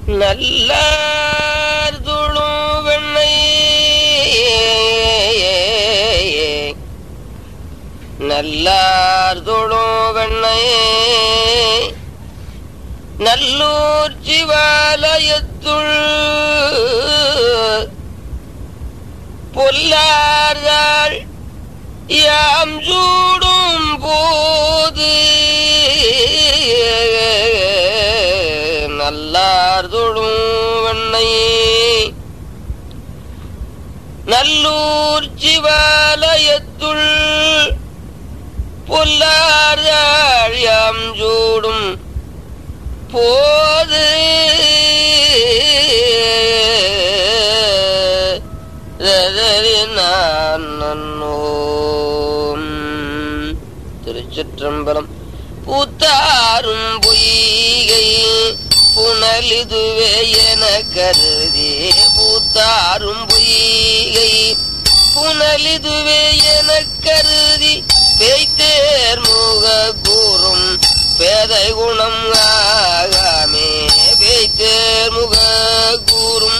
நல்லார் துளும் வெண்ணை நல்லார் துளும் வெண்ணை நல்லூர் சிவாலயத்துள் பொல்லார்தாள் யாம் சூடும் போது நல்லார் தொழும் வெண்ணை நல்லூர் சிவாலயத்துள் பொல்லார்தாள் யாம் சூடும் போது நான் நன்னோம் திருச்சிற்றம்பலம் பூத்தாரும் பொய்கை புனலிதுவே என கருதி பூத்தாரும் பொய்கை புனலிதுவே என கருதி பேய்த்தேர் முக கூறும் பேதை குணம் ஆகாமே பேய்த்தேர் முக கூறும்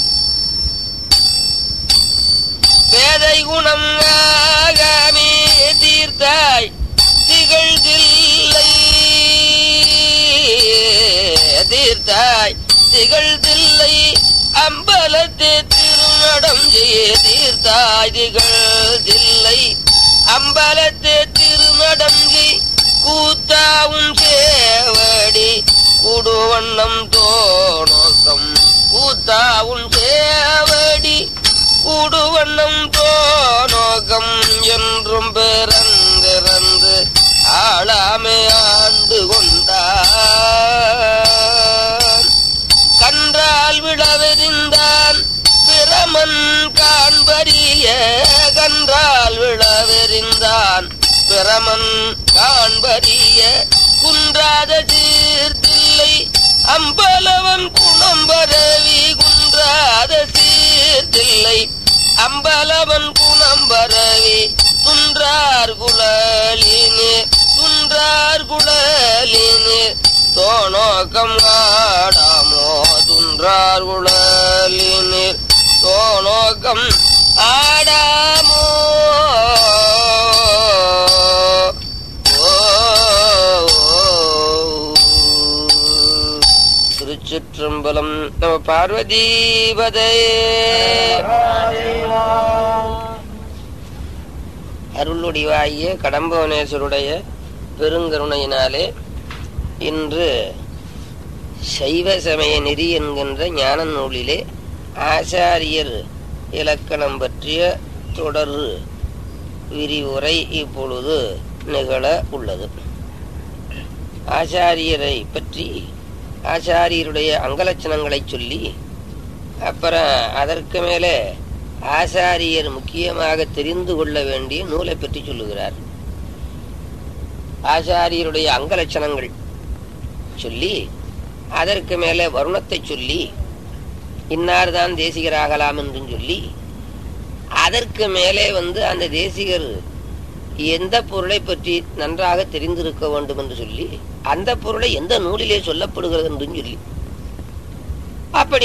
பேதை குணம் ஆகாமே தீர்த்தாய் திகழ்தில்லை தீர்த்தாய் திகழ்தில்லை அம்பலத்தே திருநடம் செய்ய தீர்த்தாய் திகழ்தில்லை அம்பலத்தே திருநடம் செய் கூத்தாவும் சேவடி குடுவண்ணம் தோணோக்கம் கூத்தாவும் சேவடி கூடுவண்ணம் தோணோகம் என்றும் பிறந்திறந்து ஆளாமே ஆண்டு கொண்டான் கன்றால் விழவெறிந்தான் பிரமன் காண்பரிய கன்றால் விழவெறிந்தான் பிரமன் காண்பரிய குன்றாத சீர்த்தில்லை அம்பலவன் குணம் பரவி குன்றாத சீர்த்தில்லை அம்பலவன் குணம் பரவி துன்றார் குழலினே துன்றார் குழலினே தோணோக்கம் ஆடாமோ துன்றார் குழலினே தோணோக்கம் ஆடாமோ திருச்சிற்றம்பலம் நம பார்வதீபதே அருளுடிவாகிய கடம்பவனேஸ்வருடைய பெருங்கருணையினாலே இன்று சைவ சமய நெறி என்கின்ற ஞான நூலிலே ஆசாரியர் இலக்கணம் பற்றிய தொடர் விரிவுரை இப்பொழுது நிகழ உள்ளது ஆச்சாரியரை பற்றி ஆச்சாரியருடைய அங்கலட்சணங்களை சொல்லி அப்புறம் அதற்கு மேலே ஆசாரியர் முக்கியமாக தெரிந்து கொள்ள வேண்டிய நூலை பற்றி சொல்லுகிறார் ஆச்சாரியருடைய அங்கலட்சணங்கள் சொல்லி அதற்கு மேலே வருணத்தை சொல்லி இன்னார்தான் தேசிகராகலாம் என்றும் சொல்லி அதற்கு மேலே வந்து அந்த தேசிகர் எந்த பொருளை பற்றி நன்றாக தெரிந்திருக்க வேண்டும் என்று சொல்லி அந்த பொருளை எந்த நூலிலே சொல்லப்படுகிறது என்றும் சொல்லி அப்படி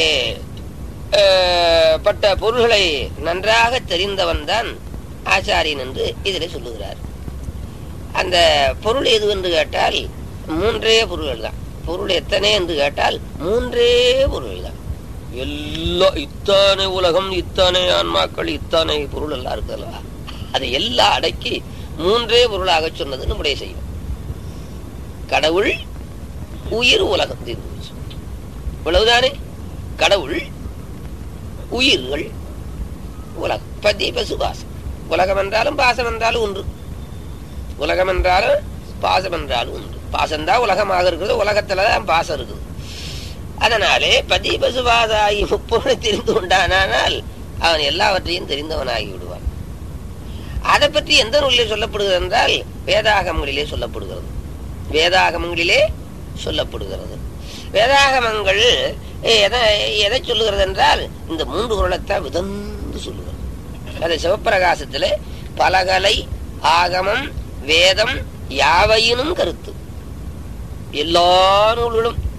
பட்ட பொருள்களை நன்றாக தெரிந்தவன் தான் ஆச்சாரியன் என்று இதில் சொல்லுகிறார் அந்த பொருள் எது என்று கேட்டால் மூன்றே பொருள்கள் தான் பொருள் எத்தனை என்று கேட்டால் மூன்றே பொருள் தான் எல்லா இத்தனை உலகம் இத்தனை ஆன்மாக்கள் இத்தனை பொருள் எல்லாம் இருக்குல்ல அதை எல்லாம் அடக்கி மூன்றே பொருளாக சொன்னது நம்முடைய செய்யும் கடவுள் உயிர் உலகம் இவ்வளவுதானே கடவுள் உயிர்கள் உலகம் பதி பசு பாசம் உலகம் என்றாலும் பாசம் என்றாலும் ஒன்று உலகம் என்றாலும் பாசம் என்றாலும் ஒன்று பாசம்தான் உலகமாக இருக்குது உலகத்துல தான் பாசம் இருக்குது அதனாலே பதி பசுபாதாகி முப்பொருளை தெரிந்து கொண்டானால் அவன் எல்லாவற்றையும் தெரிந்தவனாகி விடுவான் அதை பற்றி எந்த நூலிலே சொல்லப்படுகிறது என்றால் வேதாகமங்களிலே சொல்லப்படுகிறது வேதாகமங்களிலே சொல்லப்படுகிறது வேதாகமங்கள் எதை எதை சொல்லுகிறது என்றால் இந்த மூன்று குரலத்தை விதந்து சொல்லுகிறது அது சிவப்பிரகாசத்திலே பலகலை ஆகமம் வேதம் யாவையினும் கருத்து எல்லா நூல்களும்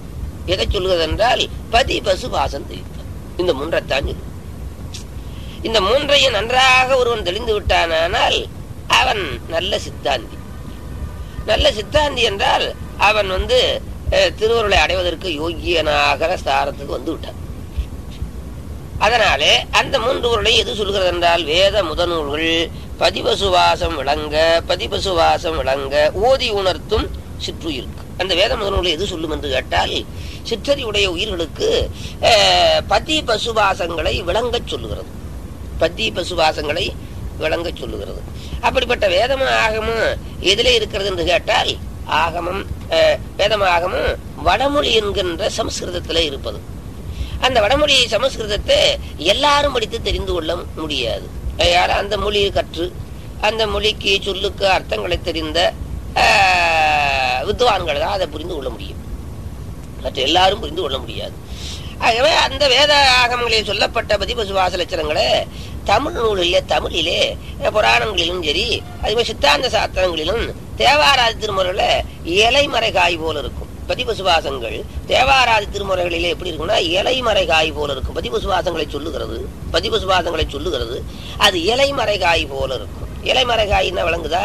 எதை சொல்லுகிறது என்றால் பதி பசு வாசம் தெரிவித்தல் இந்த மூன்றைத்தான் சொல்லும் இந்த மூன்றையும் நன்றாக ஒருவன் தெளிந்து விட்டானால் அவன் நல்ல சித்தாந்தி நல்ல சித்தாந்தி என்றால் அவன் வந்து அஹ், திருவருளை அடைவதற்கு யோகியனாக ஸ்தானத்துக்கு வந்து விட்டான் அதனாலே அந்த மூன்று பொருளை எது சொல்கிறது என்றால் வேத முதநூல்கள் பதிபசுவாசம் விளங்க பதிபசுவாசம் விளங்க ஓதி உணர்த்தும் சிற்றுயிருக்கு அந்த வேத முதநூலை எது சொல்லும் என்று கேட்டால் சிற்றறிவுடைய உயிர்களுக்கு அஹ், பதி பசுவாசங்களை விளங்கச் சொல்லுகிறது பத்தி பசுவாசங்களை விளங்கச் சொல்லுகிறது அப்படிப்பட்ட வேதமும் ஆகமும் எதிலே இருக்கிறது என்று கேட்டால் ஆகமம் அஹ், வேதம் ஆகமும் வடமொழி என்கின்ற சமஸ்கிருதத்திலே இருப்பது அந்த வடமொழி சமஸ்கிருதத்தை எல்லாரும் படித்து தெரிந்து கொள்ள முடியாது யார அந்த மொழியை கற்று அந்த மொழிக்கு சொல்லுக்கு அர்த்தங்களை தெரிந்த ஆஹ், வித்வான்கள் தான் அதை புரிந்து கொள்ள முடியும் மற்ற எல்லாரும் புரிந்து கொள்ள முடியாது ஆகவே அந்த வேத ஆகமங்களில் சொல்லப்பட்ட பதிபசுவாச லட்சணங்களை தமிழ் நூலிலே தமிழிலே புராணங்களிலும் சரி அதுமாதிரி சித்தாந்த சாஸ்திரங்களிலும் தேவாராதி திருமுறையில இலைமறை காய் போல இருக்கும் பதிபசுவாசங்கள் தேவாராதி திருமுறைகளிலே எப்படி இருக்கும்னா இலைமறை காய் போல இருக்கும் பதிபசுவாசங்களை சொல்லுகிறது பதிபசுவாசங்களை சொல்லுகிறது அது இலைமறை காய் போல இருக்கும் இலைமறை காய்னா விளங்குதா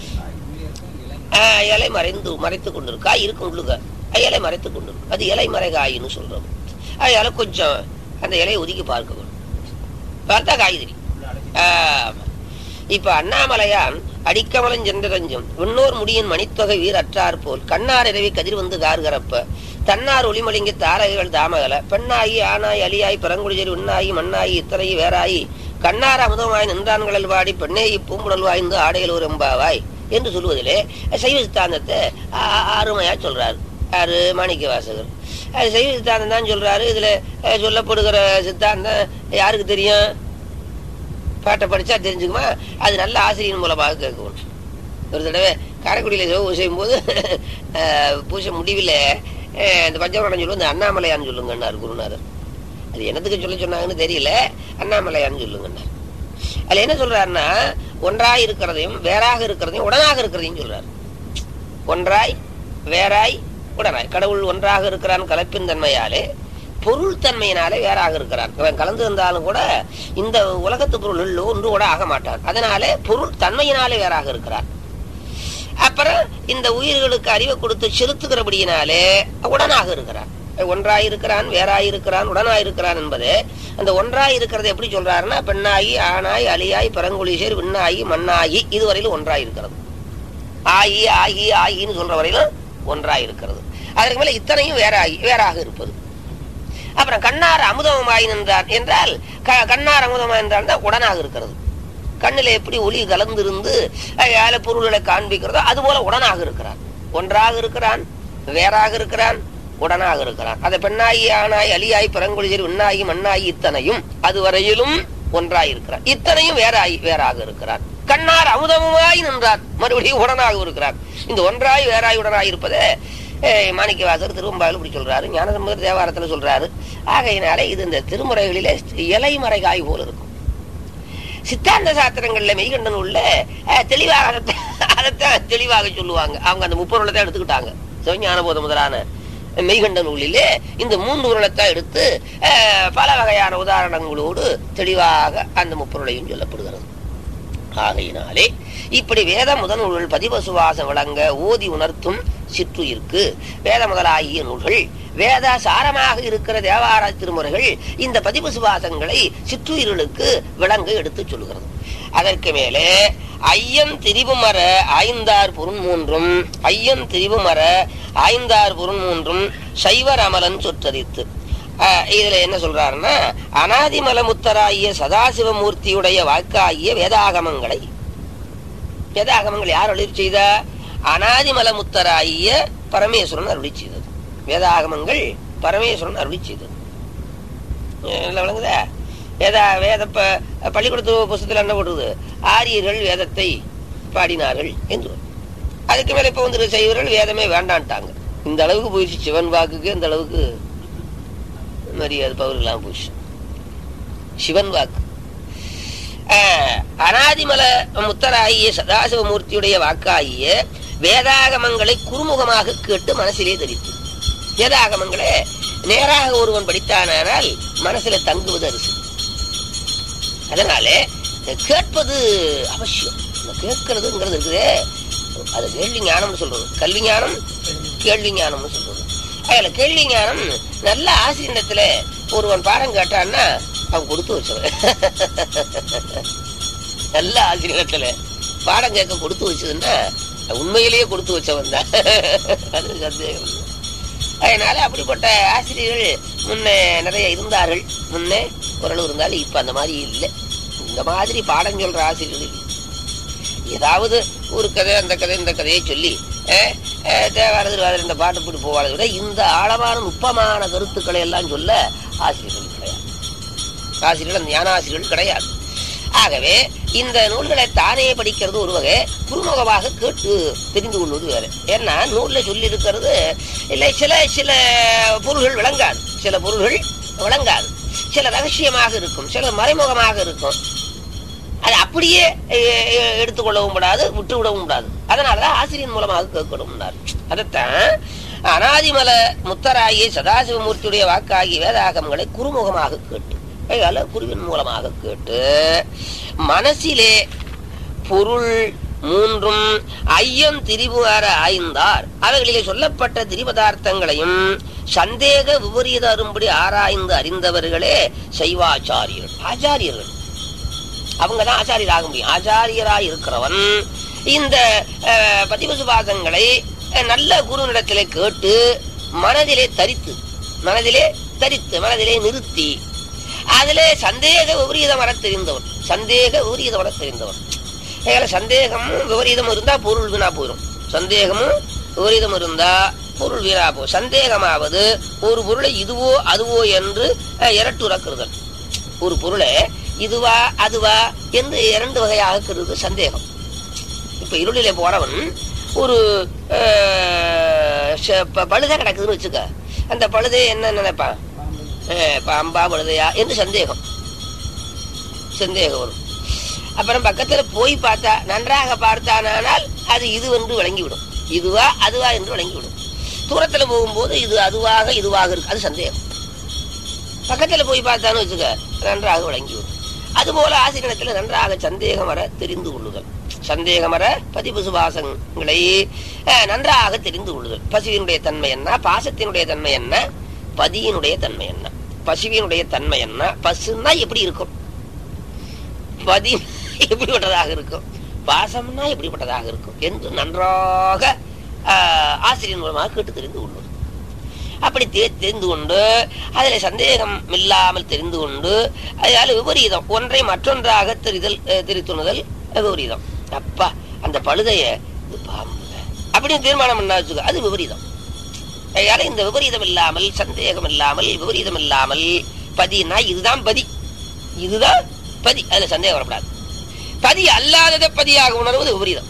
ஆஹ், இலை மறைந்து மறைத்து கொண்டிருக்கு காய் இருக்கும் உள்ளுக இலை மறைத்து கொண்டிருக்கு அது இலைமறை காயின்னு சொல்றோம் அதனால கொஞ்சம் அந்த இலையை ஒதுக்கி பார்க்கணும் பார்த்தா காய் தெரியும் ஆமா. இப்ப அண்ணாமலையான் அடிக்கமலம் சென்றரஞ்சும் விண்ணோர் முடியின் மணித்தொகை வீர் அற்றார் போல் கண்ணார் இரவி கதிர் வந்து கார்கரப்ப தன்னார் ஒளிமலிங்க தாரகைகள் தாமகல பெண்ணாயி ஆனாய் அலியாய் பரங்குடிஜரி உண்ணாயி மண்ணாயி இத்தரையி வேறாயி கண்ணார் அமுதமாய் நின்றான்களில் வாடி பெண்ணேயி பூம்புடல் வாய்ந்து ஆடையில் ஒரு எம்பாவாய் என்று சொல்லுவதிலே சைவ சித்தாந்தத்தை ஆ- அருமையா சொல்றாரு யாரு மாணிக்க வாசகர் அது சைவ சித்தாந்தம் தான் சொல்றாரு இதுல அஹ், சொல்லப்படுகிற சித்தாந்தம் யாருக்கு தெரியும் பாட்டை படிச்சா தெரிஞ்சுக்குமா அது நல்ல ஆசிரியர் மூலமாக கேட்கணும் ஒரு தடவை காரைக்குடியில் சிவ செய்யும் போது பூசை முடிவில் இந்த பஞ்சவரணம் சொல்லுவோம் இந்த அண்ணாமலையான்னு சொல்லுங்கன்னார் குருநாதர் அது என்னத்துக்கு சொல்ல சொன்னாங்கன்னு தெரியல அண்ணாமலையான்னு சொல்லுங்கன்னார் அதுல என்ன சொல்றாருன்னா ஒன்றாய் இருக்கிறதையும் வேறாக இருக்கிறதையும் உடனாக இருக்கிறதையும் சொல்றாரு ஒன்றாய் வேறாய் உடனாய் கடவுள் ஒன்றாக இருக்கிறான் கலப்பின் தன்மையாலே பொருள் தன்மையினாலே வேறாக இருக்கிறான் அவன் கலந்து இருந்தாலும் கூட இந்த உலகத்து பொருள் ஒன்று கூட ஆக மாட்டான் அதனாலே பொருள் தன்மையினாலே வேறாக இருக்கிறான் அப்புறம் இந்த உயிர்களுக்கு அறிவை கொடுத்து செலுத்துகிறபடியினாலே உடனாக இருக்கிறான் ஒன்றாய் இருக்கிறான் வேறாய் இருக்கிறான் உடனாய் இருக்கிறான் என்பது அந்த ஒன்றாய் இருக்கிறது எப்படி சொல்றாருன்னா பெண்ணாயி ஆணாய் அலியாய் பரங்குலிசேர் விண்ணாயி மண்ணாயி இதுவரையிலும் ஒன்றாய் இருக்கிறது ஆயி ஆகி ஆகின்னு சொல்ற வரையிலும் ஒன்றாய் இருக்கிறது அதற்கு மேல இத்தனையும் வேறாகி வேறாக இருப்பது அப்புறம் கண்ணார் அமுதமாய் நின்றார் என்றால் க- கண்ணார் அமுதமாய் என்றால் தான் உடனாக இருக்கிறது கண்ணில் எப்படி ஒளி கலந்திருந்து ஏழை பொருள்களை காண்பிக்கிறதோ அது போல உடனாக இருக்கிறான் ஒன்றாக இருக்கிறான் வேறாக இருக்கிறான் உடனாக இருக்கிறான் அதை பெண்ணாயி ஆணாய் அலியாய் பரங்குழியர் விண்ணாயி மண்ணாயி இத்தனையும் அதுவரையிலும் ஒன்றாய் இருக்கிறான் இத்தனையும் வேறாய் வேறாக இருக்கிறான் கண்ணார் அமுதமுமாய் நின்றார் மறுபடியும் உடனாக இருக்கிறார் இந்த ஒன்றாய் வேறாய் உடனாய் இருப்பதை அஹ், மாணிக்கவாசகர் திருவம்பாவில் இப்படி சொல்றாரு ஞானசம்பந்தர் தேவாரத்துல சொல்றாரு ஆகையினாலே இது இந்த திருமுறைகளிலே இலைமறை காய் போல இருக்கும் சித்தாந்த சாஸ்திரங்கள்ல மெய்கண்டன் உள்ள அஹ், தெளிவாக அதைத்தான் அதைத்தான் தெளிவாக சொல்லுவாங்க அவங்க அந்த முப்பொருளை தான் எடுத்துக்கிட்டாங்க சிவஞான போத முதலான மெய்கண்ட நூலிலே இந்த மூன்று உருளத்தான் எடுத்து அஹ், பல வகையான உதாரணங்களோடு தெளிவாக அந்த முப்பொருளையும் சொல்லப்படுகிறது ஆகையினாலே இப்படி வேத முதநூல்கள் பதிவசுவாசம் விளங்க ஓதி உணர்த்தும் சிற்றுயிர்க்கு வேத முதலாகிய நூல்கள் வேத சாரமாக இருக்கிற தேவார திருமுறைகள் இந்த பதிவசுவாசங்களை சிற்றுயிர்களுக்கு விளங்க எடுத்துச் சொல்கிறது அதற்கு மேலே ஐயம் திரிவுமர ஐந்தார் பொருள் மூன்றும் ஐயம் திரிவுமர ஐந்தார் பொருள் மூன்றும் சைவர் அமலன் சொற்றதித்து ஆஹ் இதுல என்ன சொல்றாருன்னா அனாதிமலமுத்தராகிய சதாசிவமூர்த்தியுடைய வாக்காகிய வேதாகமங்களை வேதாகமங்கள் யார் அருளி செய்தா அனாதிமலமுத்தராகிய பரமேஸ்வரன் அருளி செய்தது வேதாகமங்கள் பரமேஸ்வரன் அருளி செய்தது அஹ் நல்லா விளங்குதா வேதா வேத ப- பள்ளிக்கூடத்து புஸ்தத்தில் என்ன போடுறது ஆரியர்கள் வேதத்தை பாடினார்கள் என்று வரும். அதுக்கு மேல இப்ப வந்து செய்வர்கள் வேதமே வேண்டான்ட்டாங்க இந்த அளவுக்கு போயிடுச்சு சிவன் வாக்குக்கு இந்த அளவுக்கு மரியாதை பவர்களாம் போச்சு சிவன் வாக்கு ஆஹ், அனாதிமல முத்தராகிய சதாசிவமூர்த்தியுடைய வாக்காகிய வேதாகமங்களை குறுமுகமாக கேட்டு மனசிலே தரித்து வேதாகமங்களே நேராக ஒருவன் படித்தானால் மனசுல தங்குவது அரிசி அதனாலே இந்த கேட்பது அவசியம் இந்த கேட்கறதுங்கிறது இருக்குதே அது கேள்வி ஞானம்னு சொல்றது கல்வி ஞானம் கேள்வி ஞானம்னு சொல்றது அதில் கேள்வி ஞானம் நல்ல ஆசிரியத்துல ஒருவன் பாடம் கேட்டான்னா அவன் கொடுத்து வச்சவன் நல்ல ஆசிரியத்துல பாடம் கேட்க கொடுத்து வச்சதுன்னா உண்மையிலேயே கொடுத்து வச்சவன் தான் அது சந்தேகம் இல்லை. அதனால அப்படிப்பட்ட ஆசிரியர்கள் முன்னே நிறைய இருந்தார்கள் முன்னே ஓரளவு இருந்தாலும் இப்ப அந்த மாதிரி இல்லை இந்த மாதிரி பாடம் சொல்ற ஆசிரியர்கள் இல்லை. ஏதாவது ஒரு கதை அந்த கதை இந்த கதையை சொல்லி அஹ், அஹ், தேவாரது திருவாரூர் இந்த பாட்டு போட்டு போவாளை விட இந்த ஆழமான நுட்பமான கருத்துக்களை எல்லாம் சொல்ல ஆசிரியர்கள் கிடையாது ஆசிரியர்கள் அந்த ஞான ஆசிரியர்கள் கிடையாது ஆகவே இந்த நூல்களை தானே படிக்கிறது ஒரு வகை குறுமுகமாக கேட்டு தெரிந்து கொள்வது வேற ஏன்னா நூல்ல சொல்லி இருக்கிறது இல்லை சில சில பொருள்கள் விளங்காது சில பொருள்கள் விளங்காது சில ரகசியமாக இருக்கும் சில மறைமுகமாக இருக்கும் அது அப்படியே எ- எ- எடுத்துக்கொள்ளவும் கூடாது விட்டு விடவும் கூடாது அதனாலதான் ஆசிரியர் மூலமாக கேட்கணும் அதைத்தான் அனாதிமல முத்தராகிய சதாசிவமூர்த்தியுடைய வாக்காகிய வேதாகமங்களை குறுமுகமாக கேட்டு அதனால குருவின் மூலமாக கேட்டு மனசிலே பொருள் மூன்றும் ஐயம் திரிபுகார ஆய்ந்தார் அவைகளிலே சொல்லப்பட்ட திரிபதார்த்தங்களையும் சந்தேக விபரீத அரும்படி ஆராய்ந்து அறிந்தவர்களே சைவாச்சாரியர்கள் ஆச்சாரியர்கள் அவங்க தான் ஆச்சாரியர் ஆக முடியும் ஆச்சாரியராய் இருக்கிறவன் இந்த அஹ், பதிவு சுபாசங்களை அஹ், நல்ல குருவினிடத்திலே கேட்டு மனதிலே தரித்து மனதிலே தரித்து மனதிலே நிறுத்தி அதிலே சந்தேக விபரீதம் வர தெரிந்தவன் சந்தேக விபரீதம் வர தெரிந்தவன் ஏன்னா சந்தேகமும் விபரீதம் இருந்தா பொருள் வீணா போயிடும் சந்தேகமும் விபரீதம் இருந்தா பொருள் வீணா போகும் சந்தேகமாவது ஒரு பொருளை இதுவோ அதுவோ என்று அஹ், இரட்டுறக்குறுதல் ஒரு பொருளை இதுவா அதுவா என்று இரண்டு வகையாக கருது சந்தேகம் இப்ப இருளிலே போறவன் ஒரு அஹ், ச- ப- பழுதை கிடக்குதுன்னு வச்சுக்க அந்த பழுதை என்ன நினைப்பான் அஹ், பாம்பா பழுதையா என்று சந்தேகம் சந்தேகம் வரும் அப்புறம் பக்கத்துல போய் பார்த்தா நன்றாக பார்த்தானால் அது இது என்று விளங்கிவிடும் இதுவா அதுவா என்று விளங்கிவிடும் தூரத்துல போகும்போது இது அதுவாக இதுவாக இருக்கு அது சந்தேகம் பக்கத்துல போய் பார்த்தான்னு வச்சுக்க நன்றாக விளங்கிவிடும் அதுபோல ஆசிரியத்தில் நன்றாக சந்தேகம் வர தெரிந்து கொள்ளுதல் சந்தேகம் வர பதிவு சுபாசங்களை அஹ், நன்றாக தெரிந்து கொள்ளுதல் பசுவினுடைய தன்மை என்ன பாசத்தினுடைய தன்மை என்ன பதியினுடைய தன்மை என்ன பசுவினுடைய தன்மை என்ன பசுன்னா எப்படி இருக்கும் பதி எப்படிப்பட்டதாக இருக்கும் பாசம்னா எப்படிப்பட்டதாக இருக்கும் என்று நன்றாக ஆஹ், ஆசிரியர் மூலமாக கேட்டு தெரிந்து கொள்வது அப்படி தெ- தெரிந்து கொண்டு அதில் சந்தேகம் இல்லாமல் தெரிந்து கொண்டு அதனால விபரீதம் ஒன்றை மற்றொன்றாக தெரிதல் அஹ், தெரித்துணுதல் விபரீதம் அப்பா அந்த பழுதைய இது பாம்பு அப்படின்னு தீர்மானம் பண்ண வச்சுக்க அது விபரீதம் அதனால இந்த விபரீதம் இல்லாமல் சந்தேகம் இல்லாமல் விபரீதம் இல்லாமல் பதினா இதுதான் பதி இதுதான் பதி அதுல சந்தேகம் வரக்கூடாது பதி அல்லாததை பதியாக உணர்வது விபரீதம்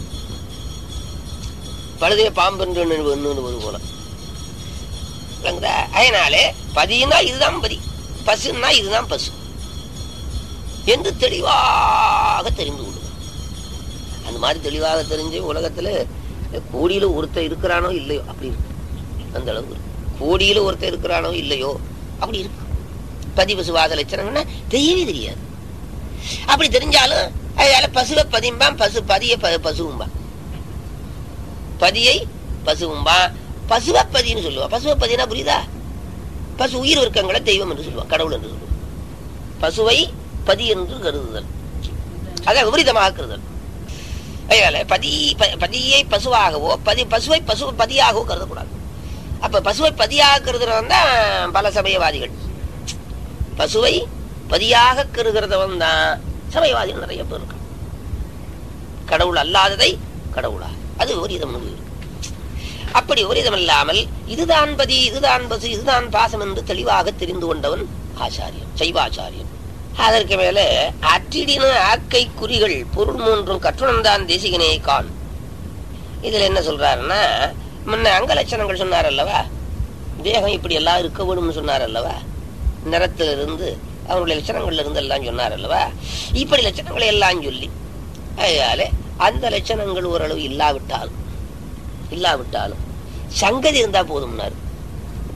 பழுதைய பாம்பு என்று எண்ணுவது எண்ணுவது போல விளங்குதா அதனாலே பதினா இதுதான் பதி பசுன்னா இதுதான் பசு என்று தெளிவாக தெரிந்து கொள்ளுங்க அந்த மாதிரி தெளிவாக தெரிஞ்சு உலகத்துல கோடியில ஒருத்தர் இருக்கிறானோ இல்லையோ அப்படி இருக்கு அந்த அளவு இருக்கு. கோடியில ஒருத்தர் இருக்கிறானோ இல்லையோ அப்படி இருக்கு பதிவு சுவாத லட்சணம்னா தெரியவே தெரியாது அப்படி தெரிஞ்சாலும் அதனால பசுவை பதிம்பான் பசு பதிய ப- பசுவும்பான் பதியை பசுவும்பான் பசுவை பதின்னு சொல்லுவான் பசுவை பதினா புரியுதா பசு உயிர் வர்க்கங்களை தெய்வம் என்று சொல்லுவான் கடவுள் என்று சொல்லுவான் பசுவை பதி என்று கருதுதல் அதான் விபரீதமாக கருதல் அதனால பதி ப- பதியை பசுவாகவோ பதி பசுவை பசு பதியாகவோ கருதக்கூடாது அப்ப பசுவை பதியாக கருதுறவன் தான் பல சமயவாதிகள் பசுவை பதியாக கருதுறவன் தான் சமயவாதிகள் நிறைய பேர் இருக்கான் கடவுள் அல்லாததை கடவுளா அது விபரீதம் இருக்கு அப்படி விபரீதம் இல்லாமல் இதுதான் பதி இதுதான் பசு இதுதான் பாசம் என்று தெளிவாக தெரிந்து கொண்டவன் ஆச்சாரியன் சைவாச்சாரியன் அதற்கு மேல அற்றிடின ஆக்கை குறிகள் பொருள் மூன்றும் கற்றுணர்ந்தான் தேசிகனே கான் இதுல என்ன சொல்றாருன்னா முன்ன அங்க லட்சணங்கள் சொன்னார் அல்லவா தேகம் இப்படி எல்லாம் இருக்க வேணும்னு சொன்னார் அல்லவா நிறத்திலிருந்து அவருடைய லட்சணங்கள்ல இருந்து எல்லாம் சொன்னார் அல்லவா இப்படி லட்சணங்களை எல்லாம் சொல்லி அதனால அந்த லட்சணங்கள் ஓரளவு இல்லாவிட்டாலும் இல்லாவிட்டாலும் சங்கதி இருந்தா போதும்னாரு